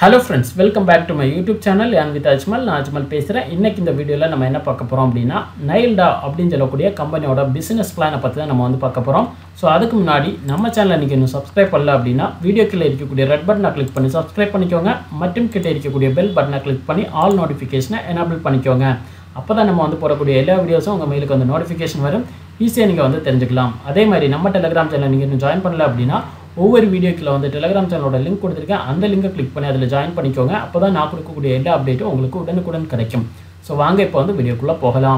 hello friends welcome back to my YouTube channel யான் with Ajmal நான் அஜ்மல் பேசுகிறேன் இன்னைக்கு இந்த வீடியோவில் நம்ம என்ன பார்க்க போகிறோம் அப்படின்னா நைல்டா அப்படின்னு சொல்லக்கூடிய கம்பெனியோட பிசினஸ் பிளானை பற்றி தான் நம்ம வந்து பார்க்க போகிறோம் ஸோ அதுக்கு முன்னாடி நம்ம சேனலை நீங்கள் இன்னும் சப்ஸ்கிரைப் பண்ணல அப்படின்னா வீடியோ கீழே இருக்கக்கூடிய ரெட் பட்டனை கிளிக் பண்ணி சப்ஸ்கிரைப் பண்ணிக்கோங்க மற்றும் கிட்ட இருக்கக்கூடிய பெல் பட்டனை கிளிக் பண்ணி ஆல் நோட்டிஃபிகேஷனை எனேபிள் பண்ணிக்கோங்க அப்போ தான் நம்ம வந்து போடக்கூடிய எல்லா வீடியோஸும் உங்கள் மெயிலுக்கு வந்து நோட்டிஃபிகேஷன் வரும் ஈஸியாக நீங்கள் வந்து தெரிஞ்சுக்கலாம் அதே மாதிரி நம்ம டெலிகிராம் சேனல் நீங்கள் இன்னும் ஜாயின் பண்ணல அப்படின்னா ஒவ்வொரு வீடியோக்கில் வந்து டெலிகிராம் சேனலோட லிங்க் கொடுத்துருக்கேன் அந்த லிங்கை கிளிக் பண்ணி அதில் ஜாயின் பண்ணிக்கோங்க அப்போ தான் நான் கொடுக்கக்கூடிய எல்லா அப்டேட்டும் உங்களுக்கு உடனுக்குடன் கிடைக்கும் ஸோ வாங்க இப்போ வந்து வீடியோக்குள்ளே போகலாம்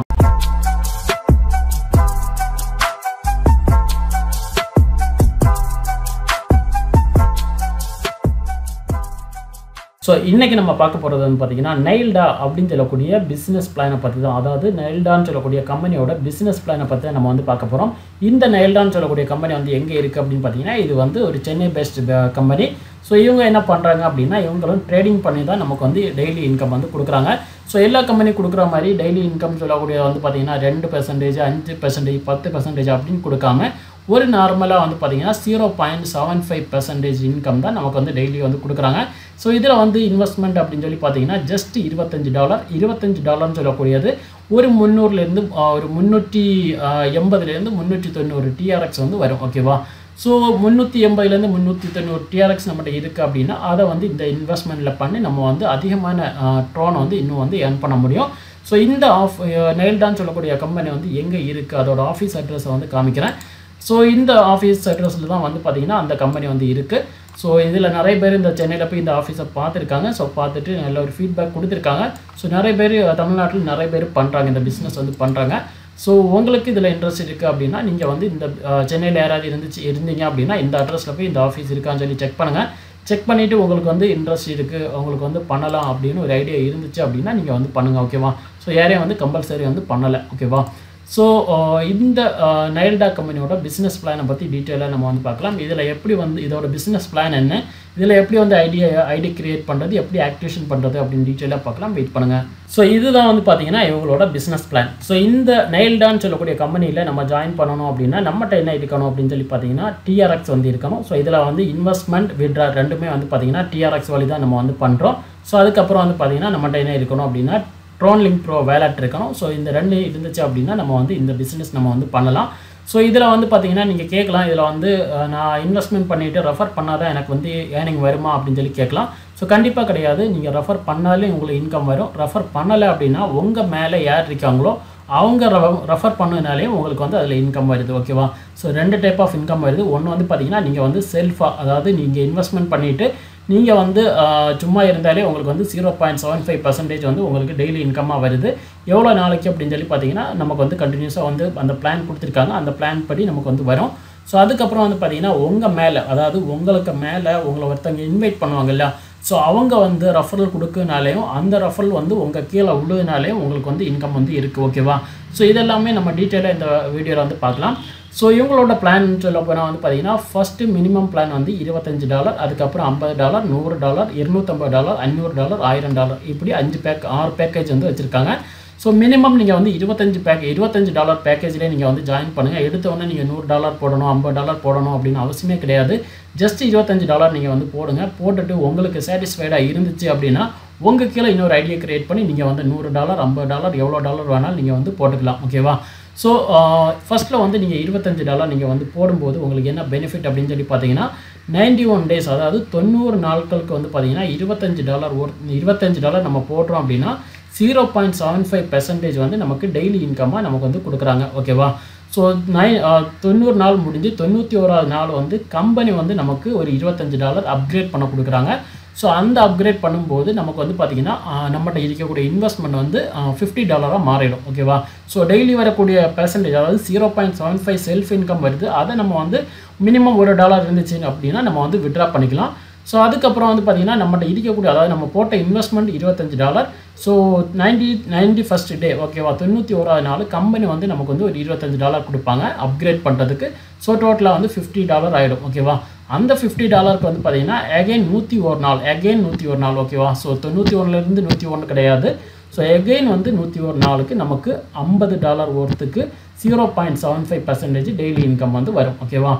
ஸோ இன்றைக்கி நம்ம பார்க்க போகிறது வந்து பார்த்தீங்கன்னா நைல்டா அப்படின்னு சொல்லக்கூடிய பிஸ்னஸ் பிளானை பற்றி தான் அதாவது நைல்டான்னு சொல்லக்கூடிய கம்பெனியோட பிஸ்னஸ் பிளானை பற்றி தான் நம்ம வந்து பார்க்க போகிறோம் இந்த நைல்டான்னு சொல்லக்கூடிய கம்பெனி வந்து எங்கே இருக்குது அப்படின்னு பார்த்தீங்கன்னா இது வந்து ஒரு சென்னை பேஸ்ட் கம்பெனி ஸோ இவங்க என்ன பண்ணுறாங்க அப்படின்னா இவங்களும் ட்ரேடிங் பண்ணி தான் நமக்கு வந்து டெய்லி இன்கம் வந்து கொடுக்குறாங்க ஸோ எல்லா கம்பெனி கொடுக்குற மாதிரி டெய்லி இன்கம் சொல்லக்கூடிய வந்து பார்த்தீங்கன்னா ரெண்டு பெர்சன்டேஜ் அஞ்சு பெர்சன்டேஜ் பத்து பெர்சன்டேஜ் அப்படின்னு கொடுக்காம ஒரு நார்மலாக வந்து பார்த்தீங்கன்னா zero point seven five percentage income தான் நமக்கு வந்து டெய்லி வந்து கொடுக்குறாங்க ஸோ இதில் வந்து இன்வெஸ்ட்மெண்ட் அப்படின்னு சொல்லி பார்த்தீங்கன்னா ஜஸ்ட் இருபத்தஞ்சு டாலர் இருபத்தஞ்சு டாலர்னு சொல்லக்கூடியது ஒரு முந்நூறுலேருந்து ஒரு முந்நூற்றி எண்பதுலேருந்து முந்நூற்றி தொண்ணூறு டிஆர்எக்ஸ் வந்து வரும் ஓகேவா ஸோ முந்நூற்றி எண்பதுலேருந்து முந்நூற்றி தொண்ணூறு டிஆர்எக்ஸ் நம்மகிட்ட இருக்குது அப்படின்னா அதை வந்து இந்த இன்வெஸ்ட்மெண்ட்டில் பண்ணி நம்ம வந்து அதிகமான ட்ரோனை வந்து இன்னும் வந்து ஏர்ன் பண்ண முடியும் ஸோ இந்த ஆஃப் நெயில்டான்னு சொல்லக்கூடிய கம்பெனி வந்து எங்கே இருக்குது அதோட ஆஃபீஸ் அட்ரஸை வந்து காமிக்கிறேன் ஸோ இந்த ஆஃபீஸ் அட்ரஸில் தான் வந்து பார்த்திங்கன்னா அந்த கம்பெனி வந்து இருக்குது ஸோ இதில் நிறைய பேர் இந்த சென்னையில் போய் இந்த ஆஃபீஸை பார்த்துருக்காங்க ஸோ பார்த்துட்டு நல்ல ஒரு ஃபீட்பேக் கொடுத்துருக்காங்க ஸோ நிறைய பேர் தமிழ்நாட்டில் நிறைய பேர் பண்ணுறாங்க இந்த பிஸ்னஸ் வந்து பண்ணுறாங்க ஸோ உங்களுக்கு இதில் இன்ட்ரெஸ்ட் இருக்குது அப்படின்னா நீங்கள் வந்து இந்த சென்னையில் யாராவது இருந்துச்சு இருந்தீங்க அப்படின்னா இந்த அட்ரஸில் போய் இந்த ஆஃபீஸ் இருக்கான்னு சொல்லி செக் பண்ணுங்கள் செக் பண்ணிவிட்டு உங்களுக்கு வந்து இன்ட்ரெஸ்ட் இருக்குது உங்களுக்கு வந்து பண்ணலாம் அப்படின்னு ஒரு ஐடியா இருந்துச்சு அப்படின்னா நீங்கள் வந்து பண்ணுங்கள் ஓகேவா ஸோ யாரையும் வந்து கம்பல்சரி வந்து பண்ணலை ஓகேவா ஸோ இந்த நைல்டா கம்பெனியோட பிஸ்னஸ் பிளானை பற்றி டீட்டெயிலாக நம்ம வந்து பார்க்கலாம் இதில் எப்படி வந்து இதோட பிஸ்னஸ் பிளான் என்ன இதில் எப்படி வந்து ஐடியா ஐடி கிரியேட் பண்ணுறது எப்படி ஆக்டிவேஷன் பண்ணுறது அப்படின்னு டீட்டெயிலாக பார்க்கலாம் வெயிட் பண்ணுங்கள் ஸோ இதுதான் வந்து பார்த்தீங்கன்னா இவங்களோட பிஸ்னஸ் பிளான் ஸோ இந்த நைல்டான்னு சொல்லக்கூடிய கம்பெனியில் நம்ம ஜாயின் பண்ணணும் அப்படின்னா நம்மகிட்ட என்ன இருக்கணும் அப்படின்னு சொல்லி பார்த்தீங்கன்னா டிஆர்எக்ஸ் வந்து இருக்கணும் ஸோ இதில் வந்து இன்வெஸ்ட்மெண்ட் விட்ரா ரெண்டுமே வந்து பார்த்தீங்கன்னா டிஆர்எக்ஸ் வழி தான் நம்ம வந்து பண்ணுறோம் ஸோ அதுக்கப்புறம் வந்து பார்த்தீங்கன்னா நம்மகிட்ட என்ன இருக்கணும் அப்படின்னா ட்ரோன் லிங்க் ப்ரோ வேலட் இருக்கணும் ஸோ இந்த ரெண்டு இருந்துச்சு அப்படின்னா நம்ம வந்து இந்த பிஸ்னஸ் நம்ம வந்து பண்ணலாம் ஸோ இதில் வந்து பார்த்தீங்கன்னா நீங்கள் கேட்கலாம் இதில் வந்து நான் இன்வெஸ்ட்மெண்ட் பண்ணிவிட்டு ரெஃபர் பண்ணால் தான் எனக்கு வந்து ஏர்னிங் வருமா அப்படின்னு சொல்லி கேட்கலாம் ஸோ கண்டிப்பாக கிடையாது நீங்கள் ரெஃபர் பண்ணாலே உங்களுக்கு இன்கம் வரும் ரெஃபர் பண்ணலை அப்படின்னா உங்கள் மேலே யார் இருக்காங்களோ அவங்க ரெஃபர் பண்ணதுனாலே உங்களுக்கு வந்து அதில் இன்கம் வருது ஓகேவா ஸோ ரெண்டு டைப் ஆஃப் இன்கம் வருது ஒன்று வந்து பார்த்தீங்கன்னா நீங்கள் வந்து செல்ஃபாக அதாவது நீங்கள் இன்வெஸ்ட்மெண்ட் பண்ணிவிட்டு நீங்கள் வந்து சும்மா இருந்தாலே உங்களுக்கு வந்து zero point seven five percentage வந்து உங்களுக்கு டெய்லி இன்கமாக வருது எவ்வளோ நாளைக்கு அப்படின்னு சொல்லி பார்த்தீங்கன்னா நமக்கு வந்து கண்டினியூஸாக வந்து அந்த பிளான் கொடுத்துருக்காங்க அந்த பிளான் படி நமக்கு வந்து வரும் ஸோ அதுக்கப்புறம் வந்து பார்த்தீங்கன்னா உங்கள் மேலே அதாவது உங்களுக்கு மேலே உங்களை ஒருத்தவங்க இன்வைட் பண்ணுவாங்க இல்லையா ஸோ அவங்க வந்து ரெஃபரல் கொடுக்கனாலையும் அந்த ரெஃபரல் வந்து உங்கள் கீழே உள்ளதுனாலையும் உங்களுக்கு வந்து இன்கம் வந்து இருக்குது ஓகேவா ஸோ இதெல்லாமே நம்ம டீட்டெயிலாக இந்த வீடியோவில் வந்து பார்க்கலாம் ஸோ இவங்களோட பிளான் சொல்ல போனால் வந்து பார்த்தீங்கன்னா ஃபஸ்ட்டு மினிமம் பிளான் வந்து இருபத்தஞ்சு டாலர் அதுக்கப்புறம் ஐம்பது டாலர் நூறு டாலர் இருநூற்றம்பது டாலர் அஞ்சூறு டாலர் ஆயிரம் டாலர் இப்படி அஞ்சு பேக் ஆறு பேக்கேஜ் வந்து வச்சுருக்காங்க ஸோ மினிமம் நீங்கள் வந்து இருபத்தஞ்சு பேக் இருபத்தஞ்சு டாலர் பேக்கேஜ்லேயே நீங்கள் வந்து ஜாயின் பண்ணுங்கள் எடுத்த உடனே நீங்கள் நூறு டாலர் போடணும் ஐம்பது டாலர் போடணும் அப்படின்னு அவசியமே கிடையாது ஜஸ்ட் இருபத்தஞ்சு டாலர் நீங்கள் வந்து போடுங்க போட்டுட்டு உங்களுக்கு சாட்டிஸ்ஃபைடாக இருந்துச்சு அப்படின்னா உங்கள் கீழே இன்னொரு ஐடியா க்ரியேட் பண்ணி நீங்கள் வந்து நூறு டாலர் ஐம்பது டாலர் எவ்வளோ டாலர் வேணாலும் நீங்கள் வந்து போட்டுக்கலாம் ஓகேவா ஸோ ஃபஸ்ட்டில் வந்து நீங்கள் இருபத்தஞ்சு டாலர் நீங்கள் வந்து போடும்போது உங்களுக்கு என்ன பெனிஃபிட் அப்படின்னு சொல்லி பார்த்தீங்கன்னா நைன்டி ஒன் டேஸ் அதாவது தொண்ணூறு நாட்களுக்கு வந்து பார்த்தீங்கன்னா இருபத்தஞ்சு டாலர் ஒரு இருபத்தஞ்சு டாலர் நம்ம போடுறோம் அப்படின்னா zero point seven five percentage வந்து நமக்கு டெய்லி இன்கமாக நமக்கு வந்து கொடுக்குறாங்க ஓகேவா ஸோ நைன் தொண்ணூறு நாள் முடிஞ்சு தொண்ணூற்றி ஓராவது நாள் வந்து கம்பெனி வந்து நமக்கு ஒரு இருபத்தஞ்சு டாலர் அப்கிரேட் பண்ண கொடுக்குறாங்க ஸோ அந்த அப்கிரேட் பண்ணும்போது நமக்கு வந்து பார்த்திங்கன்னா நம்மகிட்ட இருக்கக்கூடிய இன்வெஸ்ட்மெண்ட் வந்து ஃபிஃப்டி டாலராக மாறிடும் ஓகேவா ஸோ டெய்லி வரக்கூடிய பெர்சன்டேஜ் அதாவது zero point seven five self income வருது அதை நம்ம வந்து மினிமம் ஒரு டாலர் இருந்துச்சு அப்படின்னா நம்ம வந்து விட்ரா பண்ணிக்கலாம் ஸோ அதுக்கப்புறம் வந்து பார்த்திங்கன்னா நம்மகிட்ட இருக்கக்கூடிய அதாவது நம்ம போட்ட இன்வெஸ்ட்மெண்ட் இருபத்தஞ்சு dollar so ninety ninety first day ஓகேவா தொண்ணூற்றி ஓராவது நாள் கம்பெனி வந்து நமக்கு வந்து ஒரு இருபத்தஞ்சு டாலர் கொடுப்பாங்க அப்கிரேட் பண்ணுறதுக்கு ஸோ டோட்டலாக வந்து ஃபிஃப்டி டாலர் ஆகிடும் ஓகேவா அந்த ஃபிஃப்டி டாலருக்கு வந்து பார்த்தீங்கன்னா அகைன் நூற்றி ஒரு நாள் அகைன் நூற்றி ஒரு நாள் ஓகேவா ஸோ தொண்ணூற்றி ஒன்றுலேருந்து நூற்றி ஒன்று கிடையாது ஸோ எகெயின் வந்து நூற்றி ஒரு நாளுக்கு நமக்கு ஐம்பது டாலர் ஒர்த்துக்கு zero point seven five percentage daily income வந்து வரும் ஓகேவா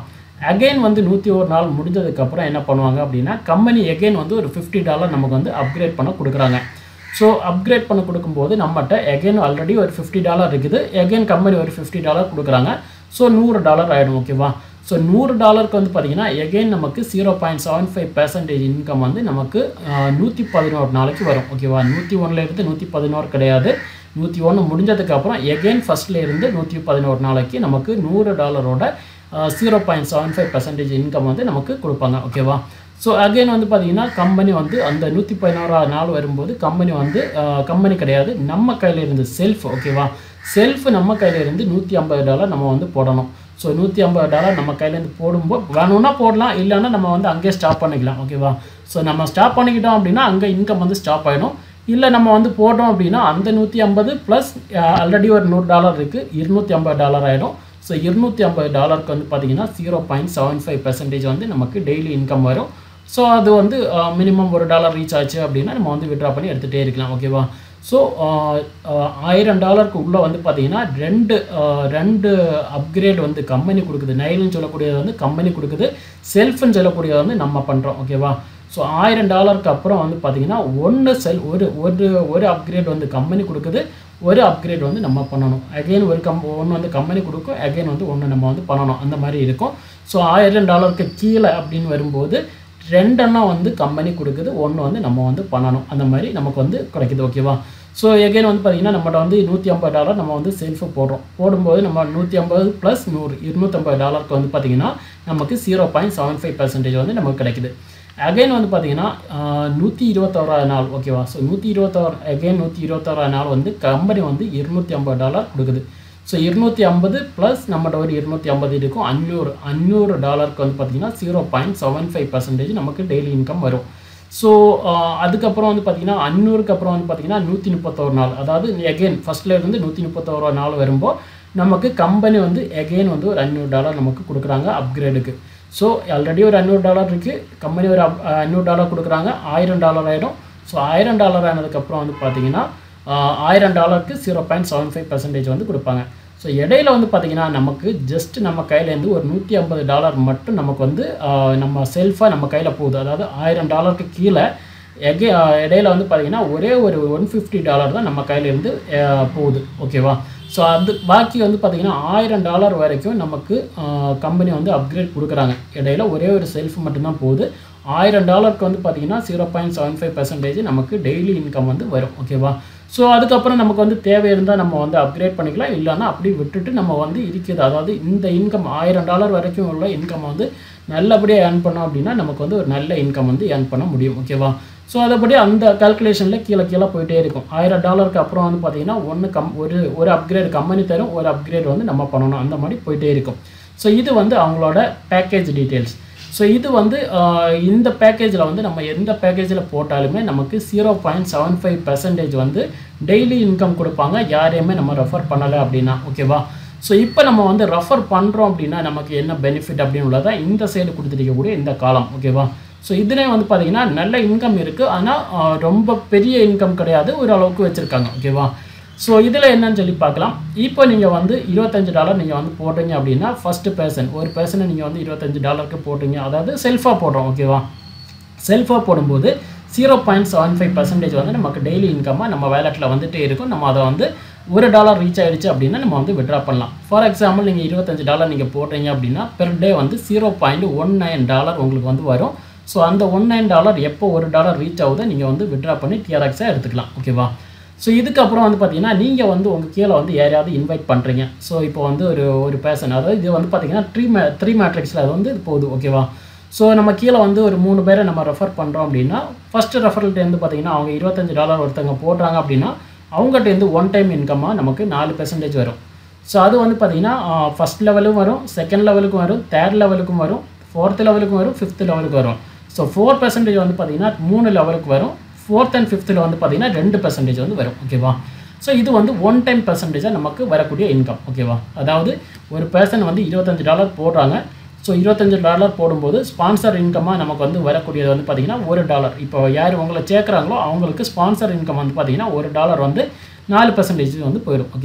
அகைன் வந்து நூற்றி ஒரு நாள் முடிஞ்சதுக்கப்புறம் என்ன பண்ணுவாங்க அப்படின்னா கம்பெனி எகைன் வந்து ஒரு ஃபிஃப்டி டாலர் நமக்கு வந்து அப்கிரேட் பண்ண கொடுக்குறாங்க ஸோ அப்கிரேட் பண்ண கொடுக்கும்போது நம்மகிட்ட எகைன் ஆல்ரெடி ஒரு ஃபிஃப்டி டாலர் இருக்குது எகைன் கம்பெனி ஒரு ஃபிஃப்டி டாலர் கொடுக்குறாங்க ஸோ நூறு டாலர் ஆகிடும் ஓகேவா ஸோ நூறு டாலருக்கு வந்து பார்த்தீங்கன்னா எகைன் நமக்கு zero point seven five percentage income வந்து நமக்கு நூற்றி பதினோரு நாளைக்கு வரும் ஓகேவா நூற்றி ஒன்றுலேருந்து நூற்றி பதினோரு கிடையாது நூற்றி ஒன்று முடிஞ்சதுக்கப்புறம் எகைன் ஃபஸ்ட்லேருந்து நூற்றி பதினோரு நாளைக்கு நமக்கு நூறு டாலரோட zero point seven five percentage income வந்து நமக்கு கொடுப்பாங்க ஓகேவா ஸோ அகைன் வந்து பார்த்தீங்கன்னா கம்பெனி வந்து அந்த நூற்றி பதினோராவது நாள் வரும்போது கம்பெனி வந்து கம்பெனி கிடையாது நம்ம கையில் இருந்து செல்ஃப் ஓகேவா செல்ஃப் நம்ம கையில் இருந்து நூற்றி ஐம்பது டாலர் நம்ம வந்து போடணும் ஸோ நூற்றி ஐம்பது டாலர் நம்ம கையிலேருந்து போடும்போது வேணும்னா போடலாம் இல்லைன்னா நம்ம வந்து அங்கேயே ஸ்டாப் பண்ணிக்கலாம் ஓகேவா ஸோ நம்ம ஸ்டாப் பண்ணிக்கிட்டோம் அப்படின்னா அங்கே இன்கம் வந்து ஸ்டாப் ஆகிடும் இல்லை நம்ம வந்து போட்டோம் அப்படின்னா அந்த நூற்றி ஐம்பது ப்ளஸ் ஆல்ரெடி ஒரு நூறு டாலர் இருக்குது இருநூற்றி ஐம்பது டாலர் ஆகிடும் ஸோ இருநூற்றி ஐம்பது டாலருக்கு வந்து பார்த்தீங்கன்னா zero point seven five percentage வந்து நமக்கு டெய்லி இன்கம் வரும் ஸோ அது வந்து மினிமம் ஒரு டாலர் ரீச் ஆச்சு அப்படின்னா நம்ம வந்து விட்ரா பண்ணி எடுத்துகிட்டே இருக்கலாம் ஓகேவா ஸோ ஆயிரம் டாலருக்கு உள்ளே வந்து பார்த்தீங்கன்னா ரெண்டு ரெண்டு அப்கிரேட் வந்து கம்பெனி கொடுக்குது நைல்னு சொல்லக்கூடியது வந்து கம்பெனி கொடுக்குது செல்ஃப்னு சொல்லக்கூடியது வந்து நம்ம பண்ணுறோம் ஓகேவா ஸோ ஆயிரம் டாலருக்கு அப்புறம் வந்து பார்த்தீங்கன்னா ஒன்று செல் ஒரு ஒரு ஒரு அப்கிரேட் வந்து கம்பெனி கொடுக்குது ஒரு அப்கிரேட் வந்து நம்ம பண்ணணும் அகைன் ஒரு கம் ஒன்று வந்து கம்பெனி கொடுக்கும் அகைன் வந்து ஒன்று நம்ம வந்து பண்ணணும் அந்த மாதிரி இருக்கும் ஸோ ஆயிரம் டாலருக்கு கீழே அப்படின்னு வரும்போது ரெண்டெண்ணா வந்து கம்பெனி கொடுக்குது ஒன்று வந்து நம்ம வந்து பண்ணணும் அந்த மாதிரி நமக்கு வந்து கிடைக்குது ஓகேவா ஸோ எகைன் வந்து பார்த்திங்கன்னா நம்மகிட்ட வந்து நூற்றி ஐம்பது டாலர் நம்ம வந்து செல்ஃபு போடுறோம் போடும்போது நம்ம நூற்றி ஐம்பது ப்ளஸ் நூறு இருநூற்றம்பது டாலருக்கு வந்து பார்த்திங்கன்னா நமக்கு zero point seven five percentage வந்து நமக்கு கிடைக்குது அகைன் வந்து பார்த்தீங்கன்னா நூற்றி இருபத்தோராது நாள் ஓகேவா ஸோ நூற்றி இருபத்தோரு அகைன் நூற்றி இருபத்தோராது நாள் வந்து கம்பெனி வந்து இருநூற்றி ஐம்பது டாலர் கொடுக்குது ஸோ இருநூற்றி ஐம்பது ப்ளஸ் நம்மகிட்ட ஒரு இருநூற்றி ஐம்பது இருக்கும் அஞ்சூறு அஞ்சூறு டாலருக்கு வந்து பார்த்தீங்கன்னா zero point seven five percentage நமக்கு டெய்லி இன்கம் வரும் ஸோ அதுக்கப்புறம் வந்து பார்த்தீங்கன்னா அஞ்சூறுக்கு அப்புறம் வந்து பார்த்தீங்கன்னா நூற்றி முப்பத்தோரு நாள் அதாவது எகெயின் ஃபஸ்ட்டில் இருந்து நூற்றி முப்பத்தோரு நாள் வரும்போது நமக்கு கம்பெனி வந்து எகெயின் வந்து ஒரு அஞ்சூறு டாலர் நமக்கு கொடுக்குறாங்க அப்கிரேடுக்கு ஸோ ஆல்ரெடி ஒரு அஞ்சூறு டாலர் இருக்குது கம்பெனி ஒரு அஞ்சூறு டாலர் கொடுக்குறாங்க ஆயிரம் டாலர் ஆகிடும் ஸோ ஆயிரம் டாலர் ஆனதுக்கப்புறம் வந்து பார்த்தீங்கன்னா ஆயிரம் டாலருக்கு zero point seven five percentage வந்து கொடுப்பாங்க ஸோ இடையில வந்து பார்த்தீங்கன்னா நமக்கு ஜஸ்ட் நம்ம கையிலேருந்து ஒரு நூற்றி ஐம்பது டாலர் மட்டும் நமக்கு வந்து நம்ம செல்ஃபாக நம்ம கையில் போகுது அதாவது ஆயிரம் டாலருக்கு கீழே எகே இடையில வந்து பார்த்தீங்கன்னா ஒரே ஒரு ஒன் ஃபிஃப்டி டாலர் தான் நம்ம கையிலேருந்து போகுது ஓகேவா ஸோ அது பாக்கி வந்து பார்த்திங்கன்னா ஆயிரம் டாலர் வரைக்கும் நமக்கு கம்பெனி வந்து அப்கிரேட் கொடுக்குறாங்க இடையில ஒரே ஒரு செல்ஃப் மட்டும்தான் போகுது ஆயிரம் டாலருக்கு வந்து பார்த்திங்கன்னா zero point seven five percentage நமக்கு டெய்லி இன்கம் வந்து வரும் ஓகேவா ஸோ அதுக்கப்புறம் நமக்கு வந்து தேவை இருந்தால் நம்ம வந்து அப்கிரேட் பண்ணிக்கலாம் இல்லைன்னா அப்படி விட்டுட்டு நம்ம வந்து இருக்குது அதாவது இந்த இன்கம் ஆயிரம் டாலர் வரைக்கும் உள்ள இன்கம் வந்து நல்லபடியாக ஏர்ன் பண்ணோம் அப்படின்னா நமக்கு வந்து ஒரு நல்ல இன்கம் வந்து ஏர்ன் பண்ண முடியும் ஓகேவா ஸோ அதுபடி அந்த கால்குலேஷனில் கீழே கீழே போயிட்டே இருக்கும் ஆயிரம் டாலருக்கு அப்புறம் வந்து பார்த்தீங்கன்னா ஒன்று கம் ஒரு ஒரு அப்கிரேட் கம்பெனி தரும் ஒரு அப்கிரேட் வந்து நம்ம பண்ணணும் அந்த மாதிரி போயிட்டே இருக்கும் ஸோ இது வந்து அவங்களோட பேக்கேஜ் டீட்டெயில்ஸ் ஸோ இது வந்து இந்த பேக்கேஜில் வந்து நம்ம எந்த பேக்கேஜில் போட்டாலுமே நமக்கு zero point seven five percentage வந்து டெய்லி இன்கம் கொடுப்பாங்க யாரையுமே நம்ம ரெஃபர் பண்ணலை அப்படின்னா ஓகேவா ஸோ இப்போ நம்ம வந்து ரெஃபர் பண்ணுறோம் அப்படின்னா நமக்கு என்ன பெனிஃபிட் அப்படின்னு உள்ளதான் இந்த சைடு கொடுத்துருக்கக்கூடிய இந்த காலம் ஓகேவா ஸோ இதுலேயும் வந்து பார்த்தீங்கன்னா நல்ல இன்கம் இருக்குது ஆனால் ரொம்ப பெரிய இன்கம் கிடையாது ஓரளவுக்கு வச்சுருக்காங்க ஓகேவா ஸோ இதில் என்னன்னு சொல்லி பார்க்கலாம் இப்போ நீங்கள் வந்து இருபத்தஞ்சு டாலர் நீங்கள் வந்து போடுறீங்க அப்படின்னா ஃபஸ்ட்டு பர்சன் ஒரு பர்சனை நீங்கள் வந்து இருபத்தஞ்சு டாலருக்கு போடுறீங்க அதாவது செல்ஃபாக போடுறோம் ஓகேவா செல்ஃபாக போடும்போது zero point seven five percentage வந்து நமக்கு டெய்லி இன்கமாக நம்ம வேலெட்டில் வந்துட்டே இருக்கும் நம்ம அதை வந்து ஒரு டாலர் ரீச் ஆகிடுச்சு அப்படின்னா நம்ம வந்து விட்ரா பண்ணலாம் ஃபார் எக்ஸாம்பிள் நீங்கள் இருபத்தஞ்சு டாலர் நீங்கள் போடுறீங்க அப்படின்னா பெர் டே வந்து zero point one nine dollar உங்களுக்கு வந்து வரும் ஸோ அந்த ஒன் நைன் டாலர் எப்போ ஒரு டாலர் ரீச் ஆகுதோ நீங்கள் வந்து விட்ரா பண்ணி டிஆர்எக்ஸாக எடுத்துக்கலாம் ஓகேவா ஸோ இதுக்கப்புறம் வந்து பார்த்தீங்கன்னா நீங்கள் வந்து உங்கள் கீழே வந்து யாரையாவது இன்வைட் பண்ணுறீங்க ஸோ இப்போ வந்து ஒரு ஒரு பேர்சன் அதாவது இது வந்து பார்த்தீங்கன்னா த்ரீ மே த்ரீ மேட்ரிக்ஸில் அது வந்து இது போகுது ஓகேவா ஸோ நம்ம கீழே வந்து ஒரு மூணு பேரை நம்ம ரெஃபர் பண்ணுறோம் அப்படின்னா ஃபஸ்ட்டு ரெஃபரல்ட்டேருந்து பார்த்தீங்கன்னா அவங்க இருபத்தஞ்சு டாலர் ஒருத்தவங்க போடுறாங்க அப்படின்னா அவங்ககிட்டேருந்து ஒன் டைம் இன்கமாக நமக்கு நாலு பெர்சன்டேஜ் வரும் ஸோ அது வந்து பார்த்தீங்கன்னா ஃபஸ்ட் லெவலும் வரும் செகண்ட் லெவலுக்கும் வரும் தேர்ட் லெவலுக்கும் வரும் ஃபோர்த் லெவலுக்கும் வரும் ஃபிஃப்த் லெவலுக்கு வரும் ஸோ ஃபோர் பர்சன்டேஜ் வந்து பார்த்தீங்கன்னா மூணு லெவலுக்கு வரும் ஃபோர்த் அண்ட் ஃபிஃப்த்தில் வந்து பார்த்தீங்கன்னா ரெண்டு பர்சன்டேஜ் வந்து வரும் ஓகேவா ஸோ இது வந்து ஒன் டைம் பர்சன்டேஜாக நமக்கு வரக்கூடிய இன்கம் ஓகேவா அதாவது ஒரு பர்சன் வந்து இருபத்தஞ்சு டாலர் போடுறாங்க ஸோ இருபத்தஞ்சு டாலர் போடும்போது ஸ்பான்சர் இன்கமாக நமக்கு வந்து வரக்கூடியது வந்து பார்த்திங்கன்னா ஒரு டாலர் இப்போ யார் உங்களை சேர்க்குறாங்களோ அவங்களுக்கு ஸ்பான்சர் இன்கம் வந்து பார்த்திங்கன்னா ஒரு டாலர் வந்து நாலு பர்சன்டேஜ் வந்து போயிடும் ஓகேவா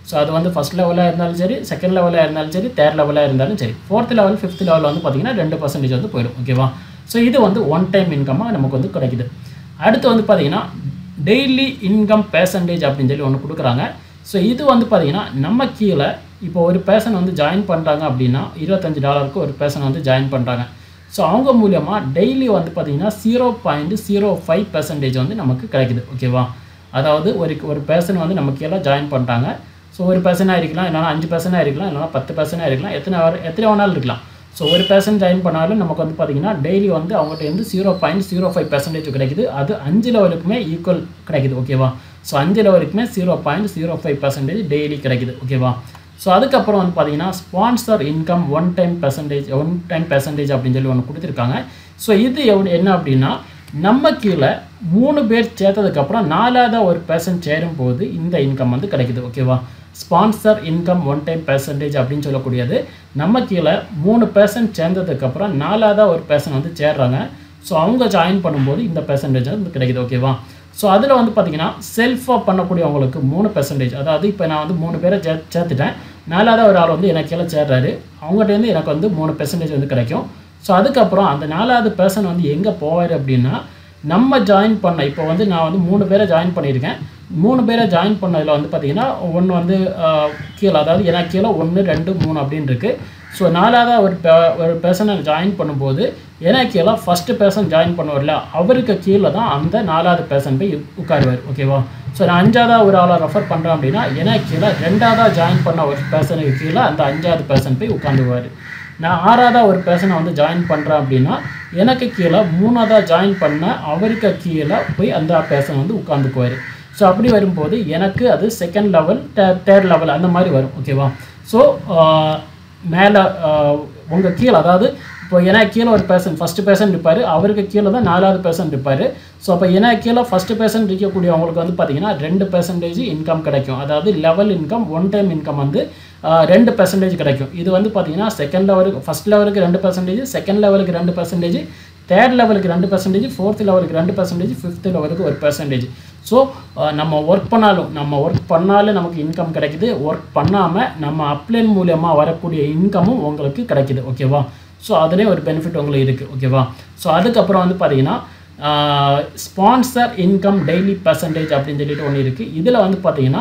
ஸோ அது வந்து ஃபஸ்ட் லெவலாக இருந்தாலும் சரி செகண்ட் லெவலாக இருந்தாலும் சரி தேர்ட் லெவலாக இருந்தாலும் சரி ஃபோர்த் லெவல் ஃபிஃப்த் லெவலில் வந்து பார்த்தீங்கன்னா ரெண்டு பர்சன்டேஜ் வந்து போயிடும் ஓகேவா ஸோ இது வந்து ஒன் டைம் இன்கமாக நமக்கு வந்து கிடைக்குது அடுத்து வந்து பார்த்தீங்கன்னா டெய்லி இன்கம் பேர்சன்டேஜ் அப்படின்னு சொல்லி ஒன்று கொடுக்குறாங்க ஸோ இது வந்து பார்த்தீங்கன்னா நம்ம கீழே இப்போ ஒரு பேர்சன் வந்து ஜாயின் பண்ணுறாங்க அப்படின்னா இருபத்தஞ்சு டாலருக்கு ஒரு பேர்சன் வந்து ஜாயின் பண்ணுறாங்க ஸோ அவங்க மூலியமாக டெய்லி வந்து பார்த்தீங்கன்னா zero point zero five percentage வந்து நமக்கு கிடைக்குது ஓகேவா அதாவது ஒரு ஒரு பேர்சன் வந்து நம்ம கீழே ஜாயின் பண்ணுறாங்க ஸோ ஒரு பர்சனாக இருக்கலாம் இல்லைனா அஞ்சு பர்சனாக இருக்கலாம் இல்லைனா பத்து பர்சனாக இருக்கலாம் எத்தனை வர எத்தனை வேணாலும் இருக்கலாம் ஸோ ஒரு பர்சன் ஜாயின் பண்ணாலும் நமக்கு வந்து பார்த்தீங்கன்னா டெய்லி வந்து அவங்ககிட்ட இருந்து zero point zero five percentage கிடைக்குது அது அஞ்சு லெவலுக்குமே ஈக்குவல் கிடைக்குது ஓகேவா ஸோ அஞ்சு லெவலுக்குமே zero point zero five percentage daily கிடைக்குது ஓகேவா ஸோ அதுக்கப்புறம் வந்து பார்த்தீங்கன்னா sponsor income one time percentage one time percentage அப்படின்னு சொல்லி ஒன்று கொடுத்துருக்காங்க ஸோ இது எவ்வளோ என்ன அப்படின்னா நம்ம கீழே மூணு பேர் சேர்த்ததுக்கப்புறம் நாலாவதாக ஒரு பர்சன் சேரும் போது இந்த இன்கம் வந்து கிடைக்குது ஓகேவா sponsor income one time percentage அப்படின்னு சொல்லக்கூடியது நம்ம கீழே மூணு பர்சன்ட் சேர்ந்ததுக்கப்புறம் நாலாவதாக ஒரு பர்சன் வந்து சேர்றாங்க ஸோ அவங்க ஜாயின் பண்ணும்போது இந்த பர்சன்டேஜ் வந்து கிடைக்குது ஓகேவா ஸோ அதில் வந்து பார்த்தீங்கன்னா செல்ஃபாக பண்ணக்கூடியவங்களுக்கு மூணு பெர்சன்டேஜ் அதாவது இப்போ நான் வந்து மூணு பேரை சே சேர்த்துட்டேன் நாலாவது ஒரு ஆள் வந்து எனக்கு கீழே சேர்றாரு அவங்ககிட்டேருந்து எனக்கு வந்து மூணு பெர்சன்டேஜ் வந்து கிடைக்கும் ஸோ அதுக்கப்புறம் அந்த நாலாவது பர்சன் வந்து எங்கே போவார் அப்படின்னா நம்ம ஜாயின் பண்ண இப்போ வந்து நான் வந்து மூணு பேரை ஜாயின் பண்ணியிருக்கேன் மூணு பேரை ஜாயின் பண்ணதில் வந்து பார்த்தீங்கன்னா ஒன்று வந்து ஆஹ், கீழே அதாவது எனக்கு கீழே ஒன்று ரெண்டு மூணு அப்படின்னு இருக்குது ஸோ நாலாவதாக ஒரு pe- ஒரு பர்சனை ஜாயின் பண்ணும்போது எனக்கு கீழே ஃபஸ்ட்டு பர்சன் ஜாயின் பண்ணுவார்ல அவருக்கு கீழே தான் அந்த நாலாவது பர்சன் போய் உட்காருவார் ஓகேவா ஸோ நான் அஞ்சாவதாக ஒரு ஆளை ரெஃபர் பண்ணுறேன் அப்படின்னா எனக்கு கீழே ரெண்டாவதாக ஜாயின் பண்ண ஒரு பர்சனுக்கு கீழே அந்த அஞ்சாவது பர்சன் போய் உட்காந்துருவார் நான் ஆறாவதாக ஒரு பர்சனை வந்து ஜாயின் பண்ணுறேன் அப்படின்னா எனக்கு கீழே மூணாவதாக ஜாயின் பண்ண அவருக்கு கீழே போய் அந்த பர்சன் வந்து உட்காந்துக்குவார் ஸோ அப்படி வரும்போது எனக்கு அது செகண்ட் லெவல் தேர்ட் லெவல் அந்த மாதிரி வரும் ஓகேவா ஸோ மேலே உங்கள் கீழே அதாவது இப்போ எனக்கு கீழே ஒரு பர்சன் ஃபஸ்ட்டு பர்சன் இருப்பார் அவருக்கு கீழே தான் நாலாவது பர்சன் இருப்பார் ஸோ அப்போ எனக்கு கீழே ஃபஸ்ட்டு பர்சன் இருக்கக்கூடியவங்களுக்கு வந்து பார்த்தீங்கன்னா ரெண்டு பெர்சன்டேஜ் இன்கம் கிடைக்கும் அதாவது level income one time income வந்து ஆஹ், ரெண்டு பெர்சன்டேஜ் கிடைக்கும் இது வந்து பார்த்தீங்கன்னா செகண்ட் லெவலுக்கு ஃபஸ்ட் லெவலுக்கு ரெண்டு பெர்சன்டேஜ் செகண்ட் லெவலுக்கு ரெண்டு பெர்சன்டேஜ் தேர்ட் லெவலுக்கு ரெண்டு பர்சன்டேஜ் ஃபோர்த் லெவலுக்கு ரெண்டு பர்சன்டேஜ் ஃபிஃப்த் லெவலுக்கு ஒரு பர்சன்டேஜ் ஸோ நம்ம ஒர்க் பண்ணாலும் நம்ம ஒர்க் பண்ணாலும் நமக்கு இன்கம் கிடைக்குது ஒர்க் பண்ணாமல் நம்ம அப்ளைன் மூலியமாக வரக்கூடிய இன்கமும் உங்களுக்கு கிடைக்குது ஓகேவா ஸோ அதுலேயும் ஒரு பெனிஃபிட் உங்களுக்கு இருக்குது ஓகேவா ஸோ அதுக்கப்புறம் வந்து பார்த்தீங்கன்னா ஸ்பான்சர் இன்கம் டெய்லி பர்சன்டேஜ் அப்படின்னு சொல்லிட்டு ஒன்று இருக்குது இதில் வந்து பார்த்தீங்கன்னா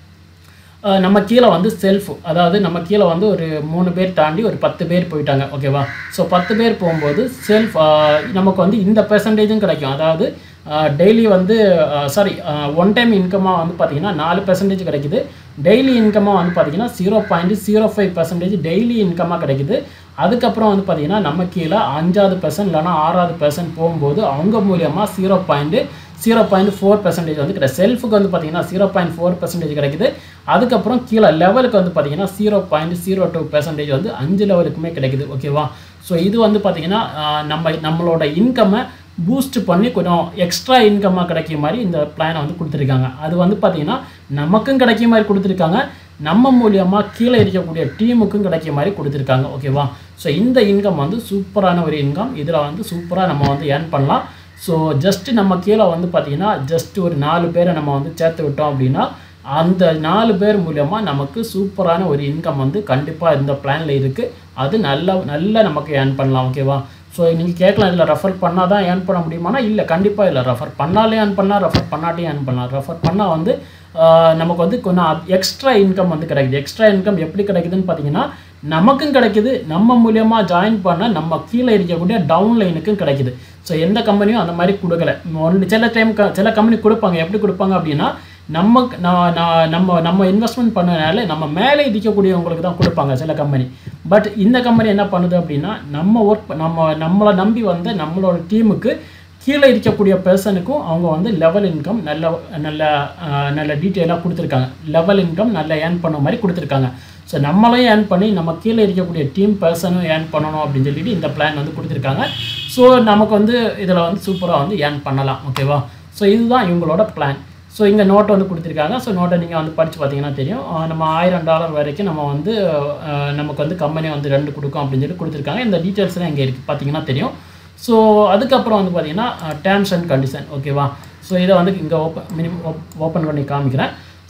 அஹ் நம்ம கீழே வந்து செல்ஃப் அதாவது நம்ம கீழே வந்து ஒரு மூணு பேர் தாண்டி ஒரு பத்து பேர் போயிட்டாங்க ஓகேவா ஸோ பத்து பேர் போகும்போது செல்ஃப் நமக்கு வந்து இந்த பெர்சன்டேஜும் கிடைக்கும் அதாவது டெய்லி வந்து சாரி ஒன் டைம் இன்கமாக வந்து பார்த்தீங்கன்னா நாலு பெர்சன்டேஜ் கிடைக்குது டெய்லி இன்கமாக வந்து பார்த்தீங்கன்னா zero point zero five percentage daily இன்கமாக கிடைக்குது அதுக்கப்புறம் வந்து பார்த்தீங்கன்னா நம்ம கீழே அஞ்சாவது பர்சன்ட் இல்லைனா ஆறாவது பர்சன்ட் போகும்போது அவங்க மூலியமாக zero point zero point four percentage வந்து கிடையாது செல்ஃபுக்கு வந்து பார்த்தீங்கன்னா ஜீரோ பாயிண்ட் ஃபோர் பர்சன்டேஜ் கிடைக்குது அதுக்கப்புறம் கீழே லெவலுக்கு வந்து பார்த்தீங்கன்னா zero point zero two percentage வந்து அஞ்சு லெவலுக்குமே கிடைக்குது ஓகேவா ஸோ இது வந்து பார்த்தீங்கன்னா ஆஹ், நம்ம நம்மளோட இன்கம்மை பூஸ்ட் பண்ணி கொஞ்சம் எக்ஸ்ட்ரா இன்கம்மாக கிடைக்கிற மாதிரி இந்த பிளானை வந்து கொடுத்துருக்காங்க அது வந்து பார்த்தீங்கன்னா நமக்கும் கிடைக்கிற மாதிரி கொடுத்துருக்காங்க நம்ம மூலியமாக கீழே இருக்கக்கூடிய டீமுக்கும் கிடைக்கிற மாதிரி கொடுத்துருக்காங்க ஓகேவா ஸோ இந்த இன்கம் வந்து சூப்பரான ஒரு இன்கம் இதில் வந்து சூப்பராக நம்ம வந்து ஏர்ன் பண்ணலாம் ஸோ ஜஸ்ட் நம்ம கீழே வந்து பார்த்தீங்கன்னா ஜஸ்ட் ஒரு நாலு பேரை நம்ம வந்து சேர்த்து விட்டோம் அப்படின்னா அந்த நாலு பேர் மூலயமா நமக்கு சூப்பரான ஒரு இன்கம் வந்து கண்டிப்பாக இந்த பிளானில் இருக்குது அது நல்ல நல்ல நமக்கு ஏர்ன் பண்ணலாம் ஓகேவா ஸோ நீங்கள் கேட்கலாம் இதில் ரெஃபர் பண்ணால் தான் ஏர்ன் பண்ண முடியுமானா இல்லை கண்டிப்பாக இல்லை ரெஃபர் பண்ணாலே ஏர்ன் பண்ணலாம் ரெஃபர் பண்ணாட்டே ஏர்ன் பண்ணலாம் ரெஃபர் பண்ணால் வந்து ஆஹ், நமக்கு வந்து கொஞ்சம் எக்ஸ்ட்ரா இன்கம் வந்து கிடைக்குது எக்ஸ்ட்ரா இன்கம் எப்படி கிடைக்குதுன்னு பார்த்தீங்கன்னா நமக்கும் கிடைக்குது நம்ம மூலியமா ஜாயின் பண்ண நம்ம கீழே இருக்கக்கூடிய டவுன் லைனுக்கும் கிடைக்குது ஸோ எந்த கம்பெனியும் அந்த மாதிரி கொடுக்கல ஒன்று சில டைம் க சில கம்பெனி கொடுப்பாங்க எப்படி கொடுப்பாங்க அப்படின்னா நம்ம நான் நான் நம்ம நம்ம இன்வெஸ்ட்மெண்ட் பண்ணனால நம்ம மேலே இருக்கக்கூடியவங்களுக்கு தான் கொடுப்பாங்க சில கம்பெனி பட் இந்த கம்பெனி என்ன பண்ணுது அப்படின்னா நம்ம ஒர்க் நம்ம நம்மளை நம்பி வந்த நம்மளோட டீமுக்கு கீழே இருக்கக்கூடிய பர்சனுக்கும் அவங்க வந்து லெவல் இன்கம் நல்ல நல்ல அஹ், நல்ல டீட்டெயிலாக கொடுத்துருக்காங்க லெவல் இன்கம் நல்ல ஏர்ன் பண்ண மாதிரி கொடுத்துருக்காங்க ஸோ நம்மளையும் ஏர்ன் பண்ணி நம்ம கீழே இருக்கக்கூடிய டீம் பர்சனும் ஏர்ன் பண்ணணும் அப்படின்னு சொல்லிட்டு இந்த பிளான் வந்து கொடுத்துருக்காங்க ஸோ நமக்கு வந்து இதில் வந்து சூப்பராக வந்து ஏர்ன் பண்ணலாம் ஓகேவா ஸோ இதுதான் இவங்களோட பிளான் ஸோ இங்கே நோட்டை வந்து கொடுத்துருக்காங்க ஸோ நோட்டை நீங்கள் வந்து படித்து பார்த்தீங்கன்னா தெரியும் அஹ் நம்ம ஆயிரம் டாலர் வரைக்கும் நம்ம வந்து அஹ், நமக்கு வந்து கம்பெனி வந்து ரெண்டு கொடுக்கும் அப்படின்னு சொல்லி கொடுத்துருக்காங்க இந்த டீட்டெயில்ஸ்லாம் இங்கே இருக்குது பார்த்தீங்கன்னா தெரியும் ஸோ அதுக்கப்புறம் வந்து பார்த்தீங்கன்னா டேர்ம்ஸ் அண்ட் கண்டிஷன் ஓகேவா ஸோ இதை வந்து இங்கே ஓப்பன் மினிமம் ஓப்பன் பண்ணி காமிக்கிறேன்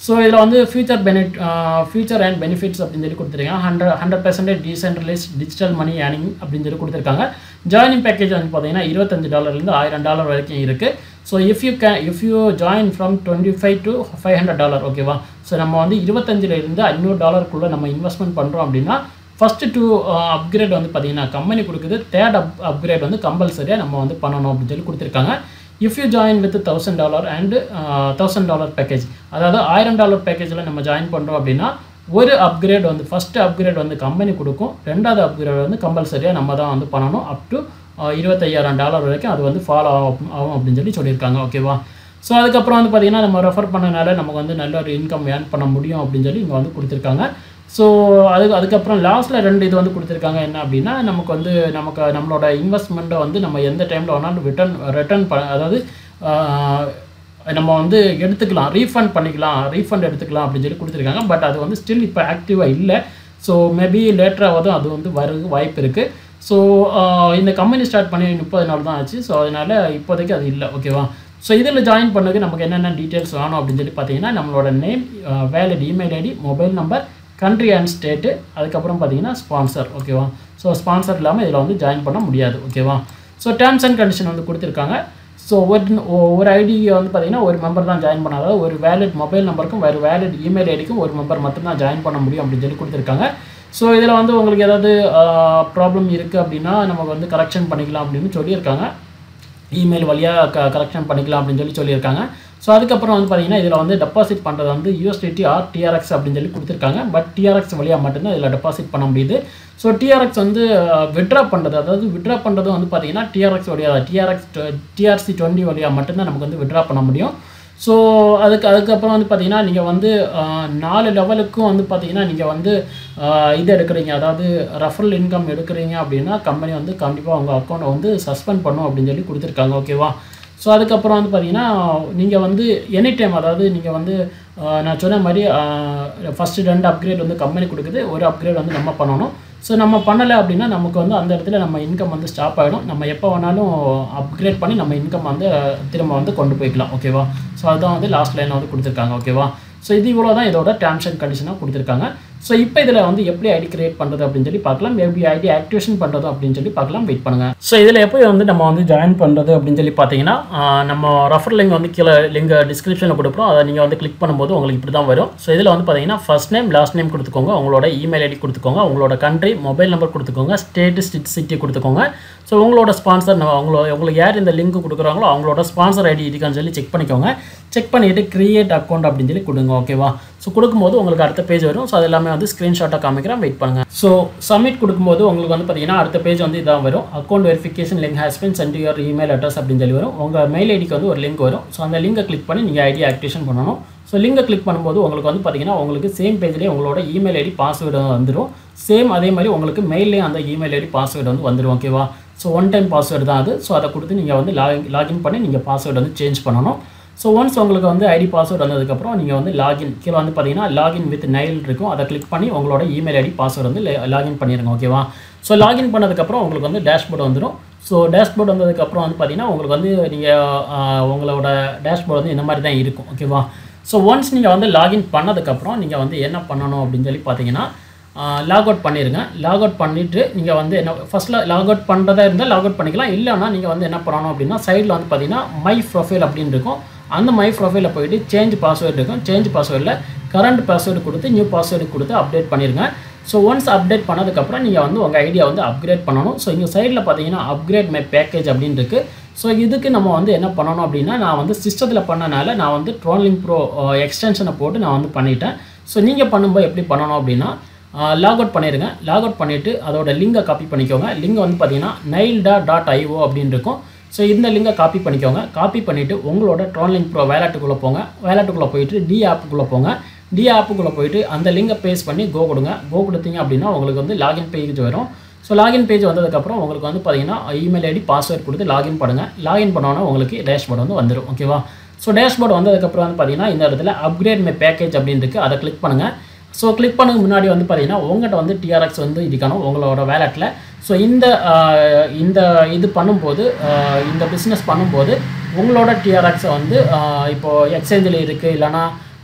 ஸோ இதில் வந்து future benefit future and benefits அப்படின்னு சொல்லி கொடுத்துருக்காங்க hundred hundred percentage decentralise digital money earning அப்படின்னு சொல்லி கொடுத்துருக்காங்க ஜாயினிங் பேக்கேஜ் வந்து பார்த்தீங்கன்னா இருபத்தஞ்சு டாலர்லேருந்து ஆயிரம் டாலர் வரைக்கும் இருக்குது so if you k if you join from twenty five to five hundred dollar ஓகேவா ஸோ நம்ம வந்து இருபத்தஞ்சிலேருந்து ஐநூறு டாலருக்குள்ளே நம்ம இன்வெஸ்ட்மெண்ட் பண்ணுறோம் அப்படின்னா ஃபஸ்ட்டு டூ அப்கிரேட் வந்து பார்த்தீங்கன்னா கம்பெனி கொடுக்குது தேர்ட் அப் அப்கிரேட் வந்து கம்பல்சரியாக நம்ம வந்து பண்ணணும் அப்படின்னு சொல்லி கொடுத்துருக்காங்க if you join with thousand dollar and thousand dollar package அதாவது ஆயிரம் டாலர் பேக்கேஜில் நம்ம ஜாயின் பண்ணுறோம் அப்படின்னா ஒரு அப்கிரேட் வந்து ஃபஸ்ட்டு அப்கிரேட் வந்து கம்பெனி கொடுக்கும் ரெண்டாவது அப்கிரேட் வந்து கம்பல்சரியாக நம்ம தான் வந்து பண்ணணும் அப் டு இருபத்தையாயிரம் டாலர் வரைக்கும் அது வந்து ஃபாலோ ஆகும் ஆகும் அப்படின்னு சொல்லி சொல்லியிருக்காங்க ஓகேவா ஸோ அதுக்கப்புறம் வந்து பார்த்திங்கன்னா நம்ம ரெஃபர் பண்ணனால நமக்கு வந்து நல்ல ஒரு இன்கம் ஏர்ன் பண்ண முடியும் அப்படின்னு சொல்லி இங்கே வந்து கொடுத்துருக்காங்க ஸோ அதுக்கு அதுக்கப்புறம் லாஸ்ட்டில் ரெண்டு இது வந்து கொடுத்துருக்காங்க என்ன அப்படின்னா நமக்கு வந்து நமக்கு நம்மளோட இன்வெஸ்ட்மெண்ட்டை வந்து நம்ம எந்த டைமில் வேணாலும் ரிட்டர்ன் ரிட்டர்ன் ப அதாவது ஆஹ், நம்ம வந்து எடுத்துக்கலாம் ரீஃபண்ட் பண்ணிக்கலாம் ரீஃபண்ட் எடுத்துக்கலாம் அப்படின்னு சொல்லி கொடுத்துருக்காங்க பட் அது வந்து ஸ்டில் இப்போ ஆக்டிவாக இல்லை ஸோ மேபி லேட்டராக அது வந்து வரதுக்கு வாய்ப்பு இருக்குது ஸோ இந்த கம்பெனி ஸ்டார்ட் பண்ணி முப்பது நாள் தான் ஆச்சு ஸோ அதனால் இப்போதைக்கு அது இல்லை ஓகேவா ஸோ இதில் ஜாயின் பண்ணதுக்கு நமக்கு என்னென்ன டீட்டெயில்ஸ் வேணும் அப்படின்னு சொல்லி பார்த்தீங்கன்னா நம்மளோட name valid email ID mobile number country and state அதுக்கப்புறம் பார்த்தீங்கன்னா ஸ்பான்சர் ஓகேவா ஸோ ஸ்பான்சர் இல்லாமல் இதில் வந்து ஜாயின் பண்ண முடியாது ஓகேவா ஸோ டேர்ம்ஸ் அண்ட் கண்டிஷன் வந்து கொடுத்துருக்காங்க ஸோ ஒரு ஒரு ஐடியை வந்து பார்த்தீங்கன்னா ஒரு மெம்பர் தான் ஜாயின் பண்ண அதாவது ஒரு வேலிட் மொபைல் நம்பருக்கும் வேறு வேலிட் இமெயில் ஐடிக்கும் ஒரு மெம்பர் மட்டும்தான் ஜாயின் பண்ண முடியும் அப்படின்னு சொல்லி கொடுத்துருக்காங்க ஸோ இதில் வந்து உங்களுக்கு ஏதாவது ப்ராப்ளம் இருக்குது அப்படின்னா நமக்கு வந்து கரெக்ஷன் பண்ணிக்கலாம் அப்படின்னு சொல்லியிருக்காங்க இமெயில் வழியாக க கரெக்ஷன் பண்ணிக்கலாம் அப்படின்னு சொல்லி சொல்லியிருக்காங்க ஸோ அதுக்கப்புறம் வந்து பார்த்தீங்கன்னா இதில் வந்து டெபாசிட் பண்ணுறது வந்து யூஎஸ்டிடி ஆர் டிஆர்எக்ஸ் அப்படின்னு சொல்லி கொடுத்துருக்காங்க பட் டிஆர்எக்ஸ் வழியாக மட்டும்தான் இதில் டெபாசிட் பண்ண முடியுது ஸோ டிஆர்எக்ஸ் வந்து விட்ரா பண்ணுறது அதாவது விட்ரா பண்ணுறது வந்து பார்த்தீங்கன்னா டிஆர்எக்ஸ் வழியாக டிஆர்எக்ஸ் டிஆர்சி டுவெண்ட்டி வழியாக மட்டும்தான் நமக்கு வந்து விட்ரா பண்ண முடியும் ஸோ அதுக்கு அதுக்கப்புறம் வந்து பார்த்தீங்கன்னா நீங்கள் வந்து ஆஹ், நாலு லெவலுக்கும் வந்து பார்த்தீங்கன்னா நீங்கள் வந்து ஆஹ், இது எடுக்கிறீங்க அதாவது ரெஃபரல் இன்கம் எடுக்கிறீங்க அப்படின்னா கம்பெனி வந்து கண்டிப்பாக உங்கள் அக்கௌண்ட்டை வந்து சஸ்பெண்ட் பண்ணும் அப்படின்னு சொல்லி கொடுத்துருக்காங்க ஓகேவா ஸோ அதுக்கப்புறம் வந்து பார்த்தீங்கன்னா நீங்கள் வந்து எனி டைம் அதாவது நீங்கள் வந்து ஆஹ், நான் சொன்ன மாதிரி ஃபஸ்ட்டு ரெண்டு அப்கிரேட் வந்து கம்பெனி கொடுக்குது ஒரு அப்கிரேட் வந்து நம்ம பண்ணணும் ஸோ நம்ம பண்ணலை அப்படின்னா நமக்கு வந்து அந்த இடத்துல நம்ம இன்கம் வந்து ஸ்டாப் ஆகிடும் நம்ம எப்போ வேணாலும் அப்கிரேட் பண்ணி நம்ம இன்கம் வந்து திரும்ப வந்து கொண்டு போய்க்கலாம் ஓகேவா ஸோ அதுதான் வந்து லாஸ்ட் லைனில் வந்து கொடுத்துருக்காங்க ஓகேவா ஸோ இது இவ்வளோ தான் இதோட டேர்ம்ஸ் அண்ட் கண்டிஷனாக கொடுத்துருக்காங்க ஸோ இப்போ இதில் வந்து எப்படி ஐடி கிரியேட் பண்ணுறது அப்படின்னு சொல்லி பார்க்கலாம் எப்படி ஐடி ஆக்டிவேஷன் பண்ணுறது அப்படின்னு சொல்லி பார்க்கலாம் வெயிட் பண்ணுங்கள் ஸோ இதில் எப்போ வந்து நம்ம வந்து ஜாயின் பண்ணுறது அப்படின்னு சொல்லி பார்த்தீங்கன்னா ஆஹ், நம்ம ரெஃபர் லிங்க் வந்து கீழே லிங்க் டிஸ்கிரிப்ஷனில் கொடுக்குறோம் அதை நீங்கள் வந்து கிளிக் பண்ணும்போது உங்களுக்கு இப்படி தான் வரும் ஸோ இதில் வந்து பார்த்தீங்கன்னா ஃபர்ஸ்ட் நேம் லாஸ்ட் நேம் கொடுத்துக்கோங்க உங்களோட இமெயில் ஐடி கொடுத்துக்கோங்க உங்களோட கண்ட்ரி மொபைல் நம்பர் கொடுத்துக்கோங்க ஸ்டேட் ஸ்டிட் சிட்டி கொடுத்துக்கோங்க ஸோ உங்களோட ஸ்பான்சர் அவங்களோட உங்களுக்கு யார் இந்த லிங்க் கொடுக்குறாங்களோ அவங்களோட ஸ்பான்சர் ஐடி இருக்கான்னு சொல்லி செக் பண்ணிக்கோங்க செக் பண்ணிவிட்டு கிரியேட் அக்கௌண்ட் அப்படின்னு சொல்லி கொடுங்க ஓகேவா ஸோ கொடுக்கும்போது உங்களுக்கு அடுத்த பேஜ் வரும் ஸோ அது எல்லாமே வந்து ஸ்க்ரீன்ஷாட்டாக காமிக்கிறேன் வெயிட் பண்ணுங்க ஸோ சப்மிட் கொடுக்கும்போது உங்களுக்கு வந்து பார்த்தீங்கன்னா அடுத்த பேஜ் வந்து இதான் வரும் account verification link has been sent your email address அப்படின்னு சொல்லி வரும் உங்கள் மெயில் ஐடிக்கு வந்து ஒரு லிங்க் வரும் ஸோ அந்த லிங்கை கிளிக் பண்ணி நீங்கள் ஐடி ஆக்டிவேஷன் பண்ணணும் ஸோ லிங்கை கிளிக் பண்ணும்போது உங்களுக்கு வந்து பார்த்தீங்கன்னா உங்களுக்கு சேம் பேஜ்லேயே உங்களோட இமெயில் ஐடி பாஸ்வேர்டு வந்துடும் சேம் அதே மாதிரி உங்களுக்கு மெயிலே அந்த இமெயில் ஐடி பாஸ்வேர்டு வந்து வந்துடும் ஓகேவா ஸோ ஒன் டைம் பாஸ்வேர்டு தான் அது ஸோ அதை கொடுத்து நீங்கள் வந்து லாகின் லாகின் பண்ணி நீங்கள் பாஸ்வேர்டு வந்து சேஞ்ச் பண்ணணும் ஸோ ஒன்ஸ் உங்களுக்கு வந்து ஐடி பாஸ்வேர்டு வந்ததுக்கப்புறம் நீங்கள் வந்து லாகின் கீழே வந்து பார்த்தீங்கன்னா லாகின் வித் நைல் இருக்கும் அதை கிளிக் பண்ணி உங்களோட இமெயில் ஐடி பாஸ்வேர்டு வந்து லாகின் பண்ணிடுங்க ஓகேவா ஸோ லாகின் பண்ணதுக்கப்புறம் உங்களுக்கு வந்து டேஷ்போர்டு வந்துடும் ஸோ டேஷ்போர்டு வந்ததுக்கப்புறம் வந்து பார்த்தீங்கன்னா உங்களுக்கு வந்து நீங்கள் உங்களோட டேஷ்போர்டு வந்து இந்த மாதிரி தான் இருக்கும் ஓகேவா ஸோ ஒன்ஸ் நீங்கள் வந்து லாகின் பண்ணதுக்கப்புறம் நீங்கள் வந்து என்ன பண்ணணும் அப்படின்னு சொல்லி பார்த்தீங்கன்னா லாக் அவுட் பண்ணிடுங்க லாக் அவுட் பண்ணிவிட்டு நீங்கள் வந்து என்ன ஃபஸ்ட்டில் லாக் அவுட் பண்ணுறதா இருந்தால் லாக் அவுட் பண்ணிக்கலாம் இல்லைன்னா நீங்கள் வந்து என்ன பண்ணணும் அப்படின்னா சைடில் வந்து பார்த்தீங்கன்னா மை ப்ரொஃபைல் அப்படின்னு இருக்கும் அந்த மை ப்ரொஃபைலில் போயிட்டு சேஞ்ச் பாஸ்வேர்டு இருக்கும் சேஞ்ச் பாஸ்வேர்டில் கரண்ட் பாஸ்வேர்டு கொடுத்து நியூ பாஸ்வேர்டு கொடுத்து அப்டேட் பண்ணிடுங்க ஸோ ஒன்ஸ் அப்டேட் பண்ணதுக்கப்புறம் நீங்கள் வந்து உங்கள் ஐடியா வந்து அப்கிரேட் பண்ணணும் ஸோ இங்கே சைடில் பார்த்தீங்கன்னா அப்கிரேட் மை பேக்கேஜ் அப்படின்னு இருக்குது ஸோ இதுக்கு நம்ம வந்து என்ன பண்ணணும் அப்படின்னா நான் வந்து சிஸ்டத்தில் பண்ணனால நான் வந்து ட்ரோன்லிங் ப்ரோ எக்ஸ்டென்ஷனை போட்டு நான் வந்து பண்ணிட்டேன் ஸோ நீங்கள் பண்ணும்போது எப்படி பண்ணணும் அப்படின்னா லாக் அவுட் பண்ணிடுங்க லாக் அவுட் பண்ணிவிட்டு அதோட லிங்கை காப்பி பண்ணிக்கோங்க லிங்க் வந்து பார்த்தீங்கன்னா நைல்டா டாட் ஐஓ அப்படின்னு இருக்கும் ஸோ இந்த லிங்கை காப்பி பண்ணிக்கோங்க காப்பி பண்ணிவிட்டு உங்களோட ட்ரோன்லிங் ப்ரோ வேலட்டுக்குள்ளே போங்க வேலட்டுக்குள்ளே போயிட்டு டி ஆப்புக்குள்ளே போங்க டி ஆப்புக்குள்ளே போயிட்டு அந்த லிங்கை பேஸ் பண்ணி கோ கொடுங்க கோ கொடுத்தீங்க அப்படின்னா உங்களுக்கு வந்து லாகின் பேஜ் வரும் ஸோ லாகின் பேஜ் வந்ததுக்கப்புறம் உங்களுக்கு வந்து பார்த்தீங்கன்னா இமெயில் ஐடி பாஸ்வேர்ட் கொடுத்து லாகின் பண்ணுங்கள் லாகின் பண்ணோன்னா உங்களுக்கு டேஷ்போர்டு வந்து வந்துடும் ஓகேவா ஸோ டேஷ்போர்டு வந்ததுக்கப்புறம் வந்து பார்த்தீங்கன்னா இந்த இடத்துல அப்கிரேட் மை பேக்கேஜ் அப்படின்னு இருக்குது அதை கிளிக் பண்ணுங்கள் ஸோ கிளிக் பண்ணதுக்கு முன்னாடி வந்து பார்த்தீங்கன்னா உங்கள்கிட்ட வந்து டிஆர்எக்ஸ் வந்து இருக்கணும் உங்களோட வேலெட்டில் ஸோ இந்த ஆஹ், இந்த இது பண்ணும்போது ஆஹ், இந்த பிஸ்னஸ் பண்ணும்போது உங்களோட டிஆர்எக்ஸை வந்து ஆஹ், இப்போ எக்ஸ்சேஞ்சில் இருக்குது இல்லைனா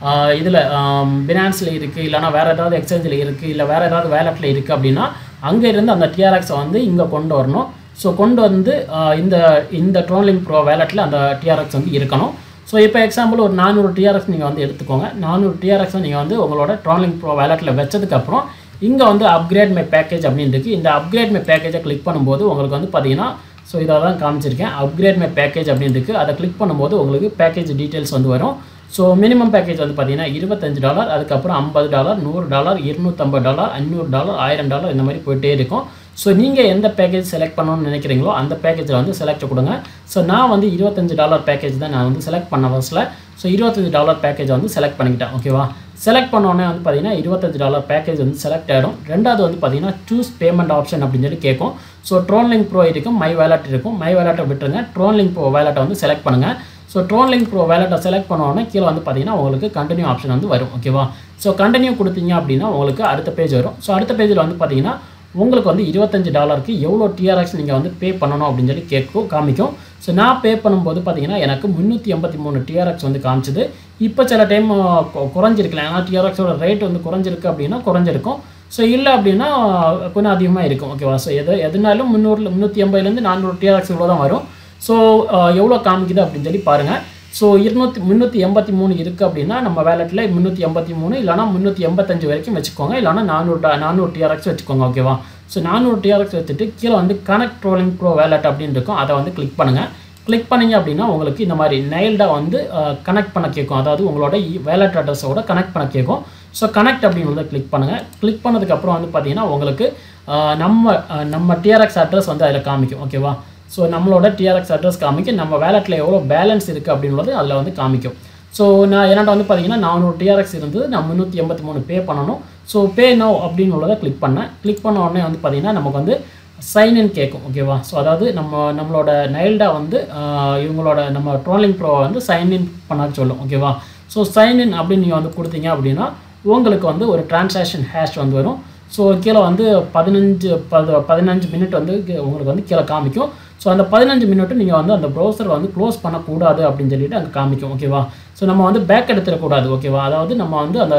இதில் பினான்ஸில் இருக்குது இல்லைனா வேறு ஏதாவது எக்ஸ்சேஞ்சில் இருக்குது இல்லை வேறு ஏதாவது வேலெட்டில் இருக்குது அப்படின்னா அங்கே இருந்து அந்த டிஆர்எக்ஸை வந்து இங்கே கொண்டு வரணும் ஸோ கொண்டு வந்து ஆஹ் இந்த இந்த ட்ரோலிங் ப்ரோ வேலெட்டில் அந்த டிஆர்எக்ஸ் வந்து இருக்கணும் ஸோ இப்போ எக்ஸாம்பிள் ஒரு நானூறு டிஆர்எக்ஸ் நீங்கள் வந்து எடுத்துக்கோங்க நானூறு டிஆர்எக்ஸை நீங்கள் வந்து உங்களோட ட்ராலிங் ப்ரோ வேலெட்டில் வச்சதுக்கப்புறம் இங்கே வந்து அப்கிரேட் மை பேக்கேஜ் அப்படின்னு இருக்குது இந்த அப்கிரேட் மை பேக்கேஜை கிளிக் பண்ணும்போது உங்களுக்கு வந்து பார்த்தீங்கன்னா ஸோ இதை தான் காமிச்சிருக்கேன் அப்கிரேட் மை பேக்கேஜ் அப்படின்னு இருக்குது அதை கிளிக் பண்ணும்போது உங்களுக்கு பேக்கேஜ் டீட்டெயில்ஸ் வந்து வரும் ஸோ மினிமம் பேக்கேஜ் வந்து பார்த்தீங்கன்னா இருபத்தஞ்சு டாலர் அதுக்கப்புறம் ஐம்பது டாலர் நூறு டாலர் இருநூற்றம்பது டாலர் ஐநூறு டாலர் ஆயிரம் டாலர் இந்த மாதிரி போயிட்டே இருக்கும் ஸோ நீங்கள் எந்த பேக்கேஜ் செலக்ட் பண்ணணும்னு நினைக்கிறீங்களோ அந்த பேக்கேஜில் வந்து செலக்ட் கொடுங்க ஸோ நான் வந்து இருபத்தஞ்சு டாலர் பேக்கேஜ் தான் நான் வந்து செலக்ட் பண்ண ஃபர்ஸ்ட்டில் ஸோ இருபத்தஞ்சு டாலர் பேக்கேஜ் வந்து செலக்ட் பண்ணிக்கிட்டேன் ஓகேவா செலக்ட் பண்ணோன்னே வந்து பார்த்தீங்கன்னா இருபத்தஞ்சு டாலர் பேக்கேஜ் வந்து செலக்ட் ஆகிடும் ரெண்டாவது வந்து பார்த்தீங்கன்னா சூஸ் பேமெண்ட் ஆப்ஷன் அப்படின்னு சொல்லி கேட்கும் ஸோ ட்ரோன்லிங்க் ப்ரோ இருக்கும் மை வேலட் இருக்கும் மை வேலட்டை விட்டுருங்க ட்ரோன்லிங்க் ப்ரோ வேலட்டை வந்து செலக்ட் பண்ணுங்கள் ஸோ ட்ரோன்லிங்க் ப்ரோ வேலட்டை செலக்ட் பண்ணோடனே கீழே வந்து பார்த்தீங்கன்னா உங்களுக்கு கண்டினியூ ஆப்ஷன் வந்து வரும் ஓகேவா ஸோ கண்டினியூ கொடுத்தீங்க அப்படின்னா உங்களுக்கு அடுத்த பேஜ் வரும் ஸோ அடுத்த பேஜில் வந்து பார்த்தீங்கன்னா உங்களுக்கு வந்து இருபத்தஞ்சு டாலருக்கு எவ்வளோ டிஆர்எக்ஸ் நீங்கள் வந்து பே பண்ணணும் அப்படின்னு சொல்லி கேட்கும் காமிக்கும் ஸோ நான் பே பண்ணும்போது பார்த்தீங்கன்னா எனக்கு முந்நூற்றி எண்பத்தி மூணு டிஆர்எக்ஸ் வந்து காமிச்சது இப்போ சில டைம் குறைஞ்சிருக்கலாம் ஏன்னா டிஆர்எக்ஸோட ரேட் வந்து குறைஞ்சிருக்கு அப்படின்னா குறைஞ்சிருக்கும் ஸோ இல்லை அப்படின்னா கொஞ்சம் அதிகமாக இருக்கும் ஓகேவா ஸோ எது எதுனாலும் முந்நூறு முந்நூற்றி எண்பதுலேருந்து நானூறு டிஆர்எக்ஸ் இவ்வளோ தான் வரும் ஸோ எவ்வளோ காமிக்குது அப்படின்னு சொல்லி பாருங்கள் ஸோ இருநூத்தி முந்நூற்றி எண்பத்தி மூணு இருக்குது அப்படின்னா நம்ம வேலெட்டில் முந்நூற்றி எண்பத்தி மூணு இல்லைனா முந்நூற்றி எண்பத்தஞ்சு வரைக்கும் வச்சுக்கோங்க இல்லைனா நானூறு நானூறு டிஆர்எக்ஸ் வச்சுக்கோங்க ஓகேவா ஸோ நானூறு டிஆர்எக்ஸ் வச்சுட்டு கீழே வந்து கனெக்ட் ட்ரோலிங் ப்ரோ வேலட் அப்படின்னு இருக்கும் அதை வந்து கிளிக் பண்ணுங்கள் கிளிக் பண்ணீங்க அப்படின்னா உங்களுக்கு இந்த மாதிரி நைல்டாக வந்து கனெக்ட் பண்ண கேட்கும் அதாவது உங்களோட வேலட் அட்ரஸோட கனெக்ட் பண்ண கேட்கும் ஸோ கனெக்ட் அப்படின்றத கிளிக் பண்ணுங்கள் கிளிக் பண்ணதுக்கப்புறம் வந்து பார்த்தீங்கன்னா உங்களுக்கு அஹ், நம்ம அஹ், நம்ம டிஆர்எக்ஸ் அட்ரஸ் வந்து அதில் காமிக்கும் ஓகேவா ஸோ நம்மளோட டிஆர்எக்ஸ் அட்ரஸ் காமிக்கும் நம்ம வேலெட்டில் எவ்வளோ பேலன்ஸ் இருக்குது அப்படின்றது அதில் வந்து காமிக்கும் ஸோ நான் என்னட்ட வந்து பார்த்தீங்கன்னா நானூறு டிஆர்எக்ஸ் இருந்தது நான் முந்நூற்றி எண்பத்தி மூணு பே பண்ணணும் ஸோ பே நோ அப்படின்னு உள்ளதை கிளிக் பண்ணேன் கிளிக் பண்ண உடனே வந்து பார்த்தீங்கன்னா நமக்கு வந்து சைன் இன் கேட்கும் ஓகேவா ஸோ அதாவது நம்ம நம்மளோட நைல்டா வந்து ஆஹ், இவங்களோட நம்ம ட்ரோலிங் ப்ரோவை வந்து சைன் இன் பண்ண சொல்லும் ஓகேவா ஸோ சைன் இன் அப்படின்னு நீங்கள் வந்து கொடுத்தீங்க அப்படின்னா உங்களுக்கு வந்து ஒரு டிரான்சாக்ஷன் ஹேஷ் வந்து வரும் ஸோ கீழே வந்து பதினஞ்சு பது பதினஞ்சு மினிட் வந்து கீ- உங்களுக்கு வந்து கீழே காமிக்கும் ஸோ அந்த பதினஞ்சு மினிட்டு நீங்கள் வந்து அந்த ப்ரௌசர் வந்து க்ளோஸ் பண்ணக்கூடாது அப்படின்னு சொல்லிட்டு அங்கே காமிக்கும் ஓகேவா ஸோ நம்ம வந்து பேக் எடுத்துடக்கூடாது ஓகேவா அதாவது நம்ம வந்து அந்த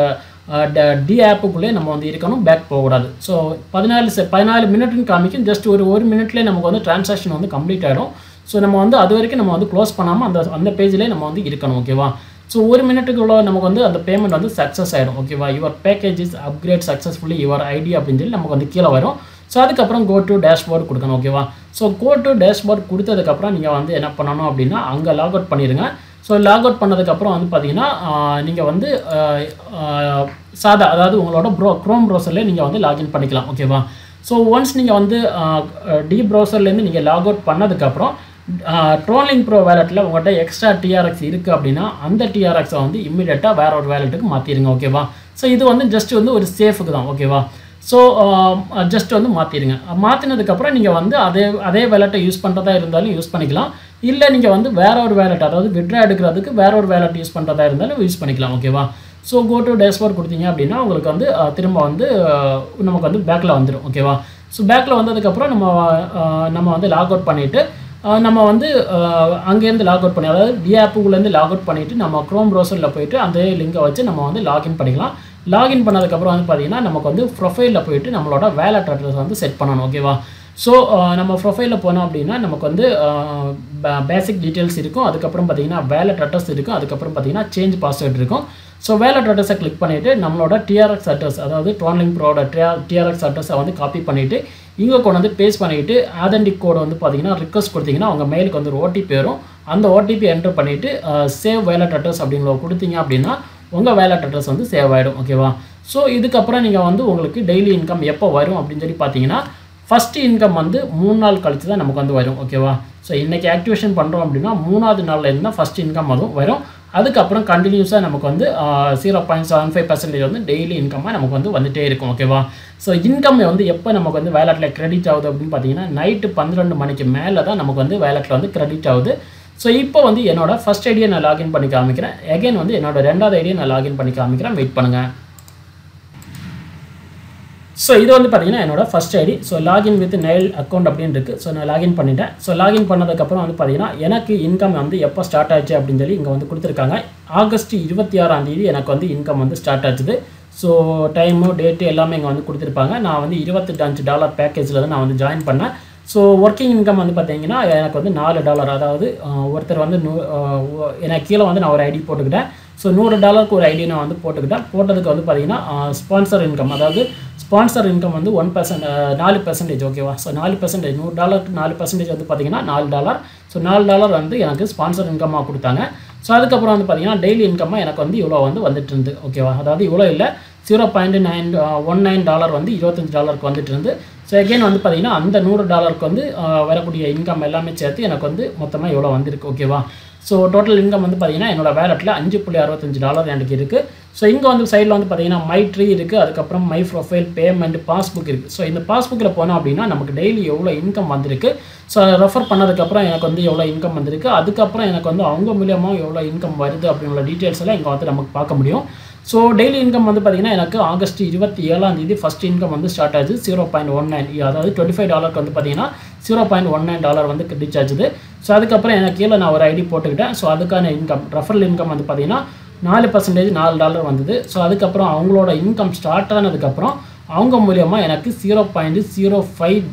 டி ஆப்புக்குள்ளே நம்ம வந்து இருக்கணும் பேக் போகக்கூடாது ஸோ பதினாலு செ பதினாலு மினிட்னு காமிக்கும் ஜஸ்ட் ஒரு ஒரு மினிட்லேயே நமக்கு வந்து டிரான்சாக்ஷன் வந்து கம்ப்ளீட் ஆகிடும் ஸோ நம்ம வந்து அது வரைக்கும் நம்ம வந்து க்ளோஸ் பண்ணாமல் அந்த அந்த பேஜ்லேயே நம்ம வந்து இருக்கணும் ஓகேவா ஸோ ஒரு மினிட்டுக்குள்ள நமக்கு வந்து அந்த பேமெண்ட் வந்து சக்ஸஸ் ஆயிடும் ஓகேவா your package is upgrade successfully your ID அப்படின்னு சொல்லி நமக்கு வந்து கீழே வரும் ஸோ அதுக்கப்புறம் கோ டு டேஷ்போர்ட் கொடுக்கணும் ஓகேவா ஸோ கோ டு டேஷ்போர்ட் கொடுத்ததுக்கப்புறம் நீங்கள் வந்து என்ன பண்ணணும் அப்படின்னா அங்கே லாக் அவுட் பண்ணிடுங்க ஸோ லாக் அவுட் பண்ணதுக்கப்புறம் வந்து பார்த்தீங்கன்னா நீங்கள் வந்து ஆஹ், ஆஹ், சாதா அதாவது உங்களோட ப்ரோ க்ரோம் ப்ரௌசர்லேயே நீங்கள் வந்து லாகின் பண்ணிக்கலாம் ஓகேவா ஸோ ஒன்ஸ் நீங்கள் வந்து டி ப்ரௌசர்லேருந்து நீங்கள் லாக் அவுட் பண்ணதுக்கப்புறம் ட்ரோலிங் ப்ரோ வேலெட்டில் உங்கள்கிட்ட எக்ஸ்ட்ரா டிஆர்எக்ஸ் இருக்குது அப்படின்னா அந்த டிஆர்எக்ஸை வந்து இம்மிடியட்டாக வேற ஒரு வேலெட்டுக்கு மாற்றிடுங்க ஓகேவா ஸோ இது வந்து ஜஸ்ட் வந்து ஒரு சேஃபுக்கு தான் ஓகேவா ஸோ ஜஸ்ட் வந்து மாற்றிடுங்க மாற்றினதுக்கப்புறம் நீங்கள் வந்து அதே அதே வேலெட்டை யூஸ் பண்ணுறதா இருந்தாலும் யூஸ் பண்ணிக்கலாம் இல்லை நீங்கள் வந்து வேற ஒரு வேலெட் அதாவது விட்ரா எடுக்கிறதுக்கு வேற ஒரு வேலெட் யூஸ் பண்ணுறதா இருந்தாலும் யூஸ் பண்ணிக்கலாம் ஓகேவா ஸோ கோ டு டேஷ்போர்ட் கொடுத்தீங்க அப்படின்னா உங்களுக்கு வந்து அஹ், திரும்ப வந்து அஹ், நமக்கு வந்து பேக்கில் வந்துடும் ஓகேவா ஸோ பேக்கில் வந்ததுக்கப்புறம் நம்ம அஹ், நம்ம வந்து லாக் அவுட் பண்ணிவிட்டு நம்ம வந்து அஹ், அங்கேருந்து லாக் அவுட் பண்ணி அதாவது டி ஆப்புக்குள்ளேருந்து லாக் அவுட் பண்ணிவிட்டு நம்ம க்ரோம் ப்ரௌசரில் போயிட்டு அந்த லிங்கை வச்சு நம்ம வந்து லாகின் பண்ணிக்கலாம் லாகின் பண்ணதுக்கப்புறம் வந்து பார்த்தீங்கன்னா நமக்கு வந்து ப்ரொஃபைலில் போயிட்டு நம்மளோட வேலட் அட்ரஸ் வந்து செட் பண்ணணும் ஓகேவா ஸோ நம்ம ப்ரொஃபைலில் போனோம் அப்படின்னா நமக்கு வந்து பேசிக் டீட்டெயில்ஸ் இருக்கும் அதுக்கப்புறம் பார்த்தீங்கன்னா வேலட் அட்ரஸ் இருக்கும் அதுக்கப்புறம் பார்த்தீங்கன்னா சேஞ்ச் பாஸ்வேர்ட் இருக்கும் ஸோ வேலட் அட்ரஸை கிளிக் பண்ணிவிட்டு நம்மளோட டிஆர்எக்ஸ் அட்ரஸ் அதாவது ட்ரான்லிங் ப்ரோட டிஆர்எக்ஸ் அட்ரஸை வந்து காப்பி பண்ணிவிட்டு இங்கே கொண்டு வந்து பேஸ்ட் பண்ணிவிட்டு ஆதென்டிக் கோடு வந்து பார்த்தீங்கன்னா ரிக்வஸ்ட் கொடுத்தீங்கன்னா உங்கள் மெயிலுக்கு வந்து ஒரு ஓடிபி வரும் அந்த ஓடிபி என்டர் பண்ணிவிட்டு சேவ் வேலட் அட்ரஸ் அப்படிங்கிற கொடுத்தீங்க அப்படின்னா உங்கள் வேலட் அட்ரஸ் வந்து சேவ் ஆகிடும் ஓகேவா ஸோ இதுக்கப்புறம் நீங்கள் வந்து உங்களுக்கு டெய்லி இன்கம் எப்போ வரும் அப்படின்னு சொல்லி பார்த்தீங்கன்னா ஃபஸ்ட் இன்கம் வந்து மூணு நாள் கழிச்சு தான் நமக்கு வந்து வரும் ஓகேவா ஸோ இன்றைக்கி ஆக்டிவேஷன் பண்ணுறோம் அப்படின்னா மூணாவது நாளில் இருந்தால் ஃபஸ்ட் இன்கம் அதுவும் வரும் அதுக்கப்புறம் கண்டினியூஸாக நமக்கு வந்து zero point seven five percentage வந்து டெய்லி இன்கமாக நமக்கு வந்து வந்துட்டே இருக்கும் ஓகேவா ஸோ இன்கம் வந்து எப்போ நமக்கு வந்து வேலட்டில் கிரெடிட் ஆகுது அப்படின்னு பார்த்தீங்கன்னா நைட்டு பன்னிரெண்டு மணிக்கு மேலே தான் நமக்கு வந்து வேலட்டில் வந்து கிரெடிட் ஆகுது ஸோ இப்போ வந்து என்னோட ஃபர்ஸ்ட் ஐடியை நான் லாகின் பண்ணி காமிக்கிறேன் அகைன் வந்து என்னோட ரெண்டாவது ஐடியை நான் லாகின் பண்ணி காமிக்கிறேன் வெயிட் பண்ணுங்கள் ஸோ இது வந்து பார்த்தீங்கன்னா என்னோட first ID so login with nail account அப்படின்னு இருக்குது ஸோ நான் லாகின் பண்ணிட்டேன் ஸோ லாகின் பண்ணதுக்கப்புறம் வந்து பார்த்தீங்கன்னா எனக்கு இன்கம் வந்து எப்போ ஸ்டார்ட் ஆச்சு அப்படின்னு சொல்லி இங்கே வந்து கொடுத்துருக்காங்க ஆகஸ்ட் இருபத்தி ஆறாம் தேதி எனக்கு வந்து இன்கம் வந்து ஸ்டார்ட் ஆச்சுது ஸோ டைமு டேட்டு எல்லாமே இங்கே வந்து கொடுத்துருப்பாங்க நான் வந்து இருபத்தெட்டு அஞ்சு டாலர் பேக்கேஜில் தான் நான் வந்து ஜாயின் பண்ணேன் ஸோ ஒர்க்கிங் இன்கம் வந்து பார்த்தீங்கன்னா எனக்கு வந்து நாலு டாலர் அதாவது அஹ், ஒருத்தர் வந்து நூ அஹ், ஒ- எனக்கு கீழே வந்து நான் ஒரு ஐடி போட்டுக்கிட்டேன் ஸோ நூறு டாலருக்கு ஒரு ஐடி நான் வந்து போட்டுக்கிட்டேன் போட்டதுக்கு வந்து பார்த்தீங்கன்னா ஸ்பான்சர் இன்கம் அதாவது ஸ்பான்சர் இன்கம் வந்து ஒன் பர்சன்ட் நாலு பர்சன்டேஜ் ஓகேவா ஸோ நாலு பர்சன்டேஜ் நூறு டாலருக்கு நாலு பர்சன்டேஜ் வந்து பார்த்தீங்கன்னா நாலு டாலர் ஸோ நாலு டாலர் வந்து எனக்கு ஸ்பான்சர் இன்கமாக கொடுத்தாங்க ஸோ அதுக்கப்புறம் வந்து பார்த்தீங்கன்னா டெய்லி இன்கமாக எனக்கு வந்து இவ்வளோ வந்து வந்துட்டு இருந்து ஓகேவா அதாவது இவ்வளோ இல்லை zero point nine one nine dollar வந்து இருபத்தஞ்சு டாலருக்கு வந்துட்டு இருந்து ஸோ எகைன் வந்து பார்த்தீங்கன்னா அந்த நூறு டாலருக்கு வந்து ஆஹ், வரக்கூடிய இன்கம் எல்லாமே சேர்த்து எனக்கு வந்து மொத்தமாக இவ்வளோ வந்திருக்கு ஓகேவா ஸோ டோட்டல் இன்கம் வந்து பார்த்தீங்கன்னா என்னோட வேலெட்டில் அஞ்சு புள்ளி அறுபத்தஞ்சு டாலர் எனக்கு இருக்குது ஸோ இங்கே வந்து சைடில் வந்து பார்த்தீங்கன்னா மை ட்ரீ இருக்குது அதுக்கப்புறம் மை ப்ரொஃபைல் பேமெண்ட் பாஸ்புக் இருக்குது ஸோ இந்த பாஸ்புக்கில் போனோம் அப்படின்னா நமக்கு டெய்லி எவ்வளோ இன்கம் வந்திருக்கு ஸோ அதை ரெஃபர் பண்ணதுக்கப்புறம் எனக்கு வந்து எவ்வளோ இன்கம் வந்திருக்கு அதுக்கப்புறம் எனக்கு வந்து அவங்க மூலியமாக எவ்வளோ இன்கம் வருது அப்படின்ற டீட்டெயில்ஸ் எல்லாம் இங்கே வந்து நமக்கு பார்க்க முடியும் ஸோ டெய்லி இன்கம் வந்து பார்த்தீங்கன்னா எனக்கு ஆகஸ்ட் இருபத்தி ஏழாம் தேதி ஃபஸ்ட் இன்கம் வந்து ஸ்டார்ட் ஆச்சு ஜீரோ பாயிண்ட் ஒன் நைன் அதாவது டுவெண்ட்டி ஃபைவ் டாலருக்கு வந்து பார்த்தீங்கன்னா zero point one nine dollar வந்து ரீச் ஆச்சுது ஸோ அதுக்கப்புறம் எனக்கு கீழே நான் ஒரு ஐடி போட்டுக்கிட்டேன் ஸோ அதுக்கான இன்கம் ரெஃபரல் இன்கம் வந்து பார்த்தீங்கன்னா நாலு பர்சன்டேஜ் நாலு டாலர் வந்தது ஸோ அதுக்கப்புறம் அவங்களோட இன்கம் ஸ்டார்ட் ஆனதுக்கப்புறம் அவங்க மூலியமாக எனக்கு zero point zero five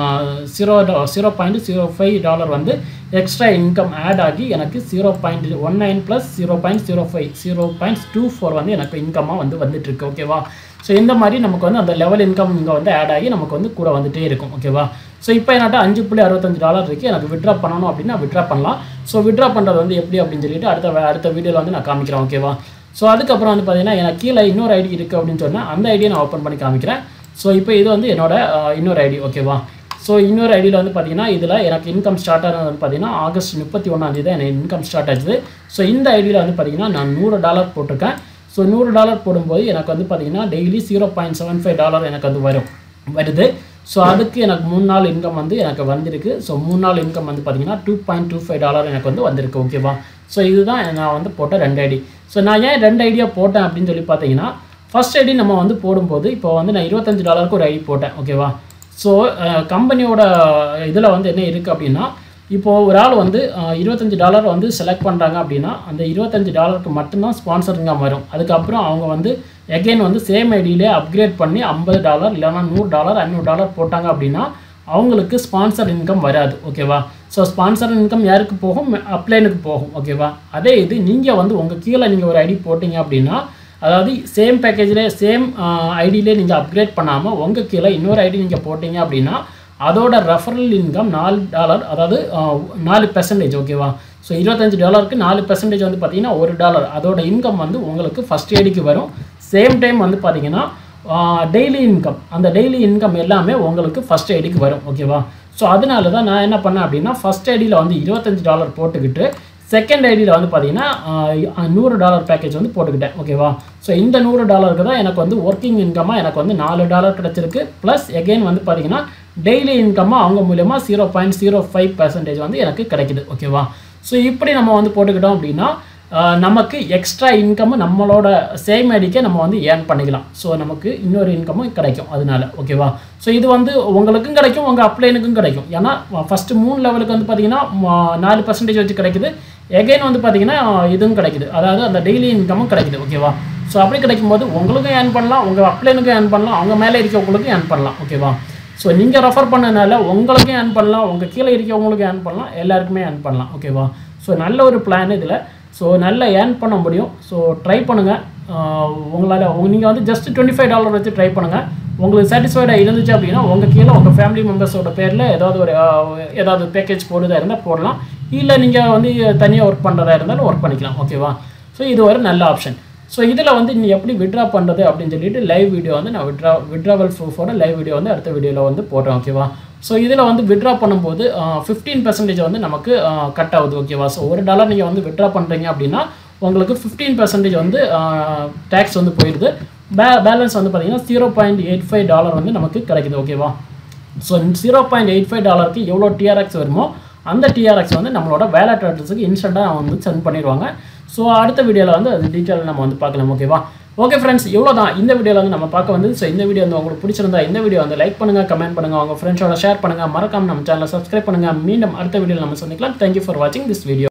zero zero point zero five dollar வந்து எக்ஸ்ட்ரா இன்கம் ஆட் ஆகி எனக்கு zero point one nine plus zero point zero five zero point two four வந்து எனக்கு இன்கமாக வந்து வந்துட்டுருக்கு ஓகேவா ஸோ இந்த மாதிரி நமக்கு வந்து அந்த லெவல் இன்கம் இங்கே வந்து ஆட் ஆகி நமக்கு வந்து கூட வந்துட்டே இருக்கும் ஓகேவா ஸோ இப்போ என்கிட்ட அஞ்சு புள்ளி அறுபத்தஞ்சு டாலர் இருக்குது எனக்கு விட்ரா பண்ணணும் அப்படின்னா விட்ரா பண்ணலாம் ஸோ விட்ரா பண்ணுறது வந்து எப்படி அப்படின்னு சொல்லிட்டு அடுத்த வே- அடுத்த வீடியோவில் வந்து நான் காமிக்கிறேன் ஓகேவா ஸோ அதுக்கப்புறம் வந்து பார்த்தீங்கன்னா எனக்கு கீழே இன்னொரு ஐடி இருக்குது அப்படின்னு சொன்னால் அந்த ஐடியை நான் ஓப்பன் பண்ணி காமிக்கிறேன் ஸோ இப்போ இது வந்து என்னோட அஹ், இன்னொரு ஐடி ஓகேவா ஸோ இன்னொரு ஐடியில் வந்து பார்த்தீங்கன்னா இதில் எனக்கு இன்கம் ஸ்டார்ட் ஆனது வந்து பார்த்தீங்கன்னா ஆகஸ்ட் முப்பத்தி ஒன்றாந்தேதி தான் எனக்கு இன்கம் ஸ்டார்ட் ஆச்சுது ஸோ இந்த ஐடியில் வந்து பார்த்தீங்கன்னா நான் நூறு டாலர் போட்டிருக்கேன் ஸோ நூறு டாலர் போடும்போது எனக்கு வந்து பார்த்தீங்கன்னா daily zero point seven five dollar எனக்கு வந்து வரும் வருது ஸோ அதுக்கு எனக்கு மூணு நாள் இன்கம் வந்து எனக்கு வந்திருக்கு ஸோ மூணு நாள் இன்கம் வந்து பார்த்தீங்கன்னா two point two five dollar எனக்கு வந்து வந்திருக்கு ஓகேவா ஸோ இதுதான் நான் வந்து போட்ட ரெண்டு ஐடி ஸோ நான் ஏன் ரெண்டு ஐடியா போட்டேன் அப்படின்னு சொல்லி பார்த்தீங்கன்னா ஃபர்ஸ்ட் ஐடி நம்ம வந்து போடும்போது இப்போ வந்து நான் இருபத்தஞ்சு டாலருக்கு ஒரு ஐடி போட்டேன் ஓகேவா ஸோ கம்பெனியோட இதில் வந்து என்ன இருக்குது அப்படின்னா இப்போது ஒரு ஆள் வந்து அஹ், இருபத்தஞ்சு டாலர் வந்து செலக்ட் பண்ணுறாங்க அப்படின்னா அந்த இருபத்தஞ்சு டாலருக்கு மட்டும்தான் ஸ்பான்சர் இன்கம் வரும் அதுக்கப்புறம் அவங்க வந்து எகைன் வந்து சேம் ஐடியிலே அப்கிரேட் பண்ணி ஐம்பது டாலர் இல்லைன்னா நூறு டாலர் ஐநூறு டாலர் போட்டாங்க அப்படின்னா அவங்களுக்கு ஸ்பான்சர் இன்கம் வராது ஓகேவா ஸோ ஸ்பான்சர் இன்கம் யாருக்கு போகும் அப்ளைனுக்கு போகும் ஓகேவா அதே இது நீங்கள் வந்து உங்கள் கீழே நீங்கள் ஒரு ஐடி போட்டிங்க அப்படின்னா அதாவது சேம் பேக்கேஜில் சேம் ஐடியிலே நீங்கள் அப்கிரேட் பண்ணாமல் உங்கள் கீழே இன்னொரு ஐடி நீங்கள் போட்டிங்க அப்படின்னா அதோட ரெஃபரல் இன்கம் நாலு டாலர் அதாவது ஆஹ், நாலு பெர்சன்டேஜ் ஓகேவா ஸோ இருபத்தஞ்சு டாலருக்கு நாலு பெர்சன்டேஜ் வந்து பார்த்தீங்கன்னா ஒரு டாலர் அதோட இன்கம் வந்து உங்களுக்கு ஃபஸ்ட் ஐடிக்கு வரும் சேம் டைம் வந்து பார்த்தீங்கன்னா டெய்லி இன்கம் அந்த டெய்லி இன்கம் எல்லாமே உங்களுக்கு ஃபஸ்ட் ஐடிக்கு வரும் ஓகேவா ஸோ அதனால தான் நான் என்ன பண்ணேன் அப்படின்னா ஃபஸ்ட் ஐடியில் வந்து இருபத்தஞ்சு டாலர் போட்டுக்கிட்டு செகண்ட் ஐடியில் வந்து பார்த்தீங்கன்னா ஆஹ், நூறு டாலர் பேக்கேஜ் வந்து போட்டுக்கிட்டேன் ஓகேவா ஸோ இந்த நூறு டாலருக்கு தான் எனக்கு வந்து ஒர்க்கிங் இன்கமாக எனக்கு வந்து நாலு டாலர் கிடச்சிருக்கு ப்ளஸ் எகெயின் வந்து பார்த்தீங்கன்னா டெய்லி இன்கமாக அவங்க மூலியமாக zero point zero five percentage வந்து எனக்கு கிடைக்குது ஓகேவா ஸோ இப்படி நம்ம வந்து போட்டுக்கிட்டோம் அப்படின்னா ஆஹ், நமக்கு எக்ஸ்ட்ரா இன்கமும் நம்மளோட சேம் ஐடிக்கே நம்ம வந்து ஏர்ன் பண்ணிக்கலாம் ஸோ நமக்கு இன்னொரு இன்கமும் கிடைக்கும் அதனால ஓகேவா ஸோ இது வந்து உங்களுக்கும் கிடைக்கும் உங்கள் அப்ளைனுக்கும் கிடைக்கும் ஏன்னா ஃபஸ்ட்டு மூணு லெவலுக்கு வந்து பார்த்தீங்கன்னா ம- நாலு பர்சன்டேஜ் வச்சு கிடைக்குது எகைன் வந்து பார்த்தீங்கன்னா இதுவும் கிடைக்குது அதாவது அந்த டெய்லி இன்கமும் கிடைக்குது ஓகேவா ஸோ அப்படி கிடைக்கும்போது உங்களுக்கும் ஏர்ன் பண்ணலாம் உங்கள் அப்ளைனுக்கும் ஏர்ன் பண்ணலாம் அவங்க மேலே இருக்கவங்களுக்கும் ஏர்ன் பண்ணலாம் ஓகேவா ஸோ நீங்கள் ரெஃபர் பண்ணனால உங்களுக்கும் ஏர்ன் பண்ணலாம் உங்கள் கீழே இருக்கவங்களுக்கும் ஏர்ன் பண்ணலாம் எல்லாருக்குமே ஏர்ன் பண்ணலாம் ஓகேவா ஸோ நல்ல ஒரு பிளான் இதில் ஸோ நல்லா ஏர்ன் பண்ண முடியும் ஸோ ட்ரை பண்ணுங்கள் உங்களால் நீங்கள் வந்து ஜஸ்ட் டுவெண்ட்டி ஃபைவ் டாலர் வச்சு ட்ரை பண்ணுங்கள் உங்களுக்கு சாட்டிஸ்ஃபைடாக இருந்துச்சு அப்படின்னா உங்கள் கீழே உங்கள் ஃபேமிலி மெம்பர்ஸோட பேரில் ஏதாவது ஒரு ஆஹ், ஏதாவது பேக்கேஜ் போடுறதா இருந்தால் போடலாம் இல்லை நீங்கள் வந்து தனியாக ஒர்க் பண்ணுறதா இருந்தாலும் ஒர்க் பண்ணிக்கலாம் ஓகேவா ஸோ இது ஒரு நல்ல ஆப்ஷன் ஸோ இதில் வந்து நீ எப்படி விட்ரா பண்ணுறது அப்படின்னு சொல்லிட்டு லைவ் வீடியோ வந்து நான் விட்ரா விட்ராவல் ப்ரூஃபோட லைவ் வீடியோ வந்து அடுத்த வீடியோவில் வந்து போடுறேன் ஓகேவா ஸோ இதில் வந்து விட்ரா பண்ணும்போது ஃபிஃப்டீன் பர்சன்டேஜ் வந்து நமக்கு கட் ஆகுது ஓகேவா ஸோ ஒரு டாலர் நீங்கள் வந்து விட்ரா பண்ணுறீங்க அப்படின்னா உங்களுக்கு ஃபிஃப்டீன் பர்சன்டேஜ் வந்து டேக்ஸ் வந்து போயிடுது பே பேலன்ஸ் வந்து பார்த்தீங்கன்னா zero point eight five dollar வந்து நமக்கு கிடைக்குது ஓகேவா so zero point eight five டாலருக்கு எவ்வளோ டிஆர்எக்ஸ் வருமோ அந்த டிஆர்எக்ஸ் வந்து நம்மளோட வேலட் அட்ரஸுக்கு இன்ஸ்டண்ட்டாக வந்து சென்ட் பண்ணிடுவாங்க ஸோ அடுத்த வீடியோவில் வந்து அது டீட்டெயில் நம்ம வந்து பார்க்கலாம் ஓகேவா ஓகே ஃப்ரெண்ட்ஸ் இவ்வளோ தான் இந்த வீடியோவில் வந்து நம்ம பார்க்க வந்து ஸோ இந்த வீடியோ வந்து உங்களுக்கு பிடிச்சிருந்தா இந்த வீடியோ வந்து லைக் பண்ணுங்கள் கமெண்ட் பண்ணுங்கள் உங்கள் ஃப்ரெண்ட்ஸோட ஷேர் பண்ணுங்கள் மறக்காம நம்ம சேனலை சப்ஸ்கிரைப் பண்ணுங்கள் மீண்டும் அடுத்த வீடியோவில் நம்ம சந்திக்கலாம் தேங்க்யூ ஃபார் வாட்சிங் திஸ் வீடியோ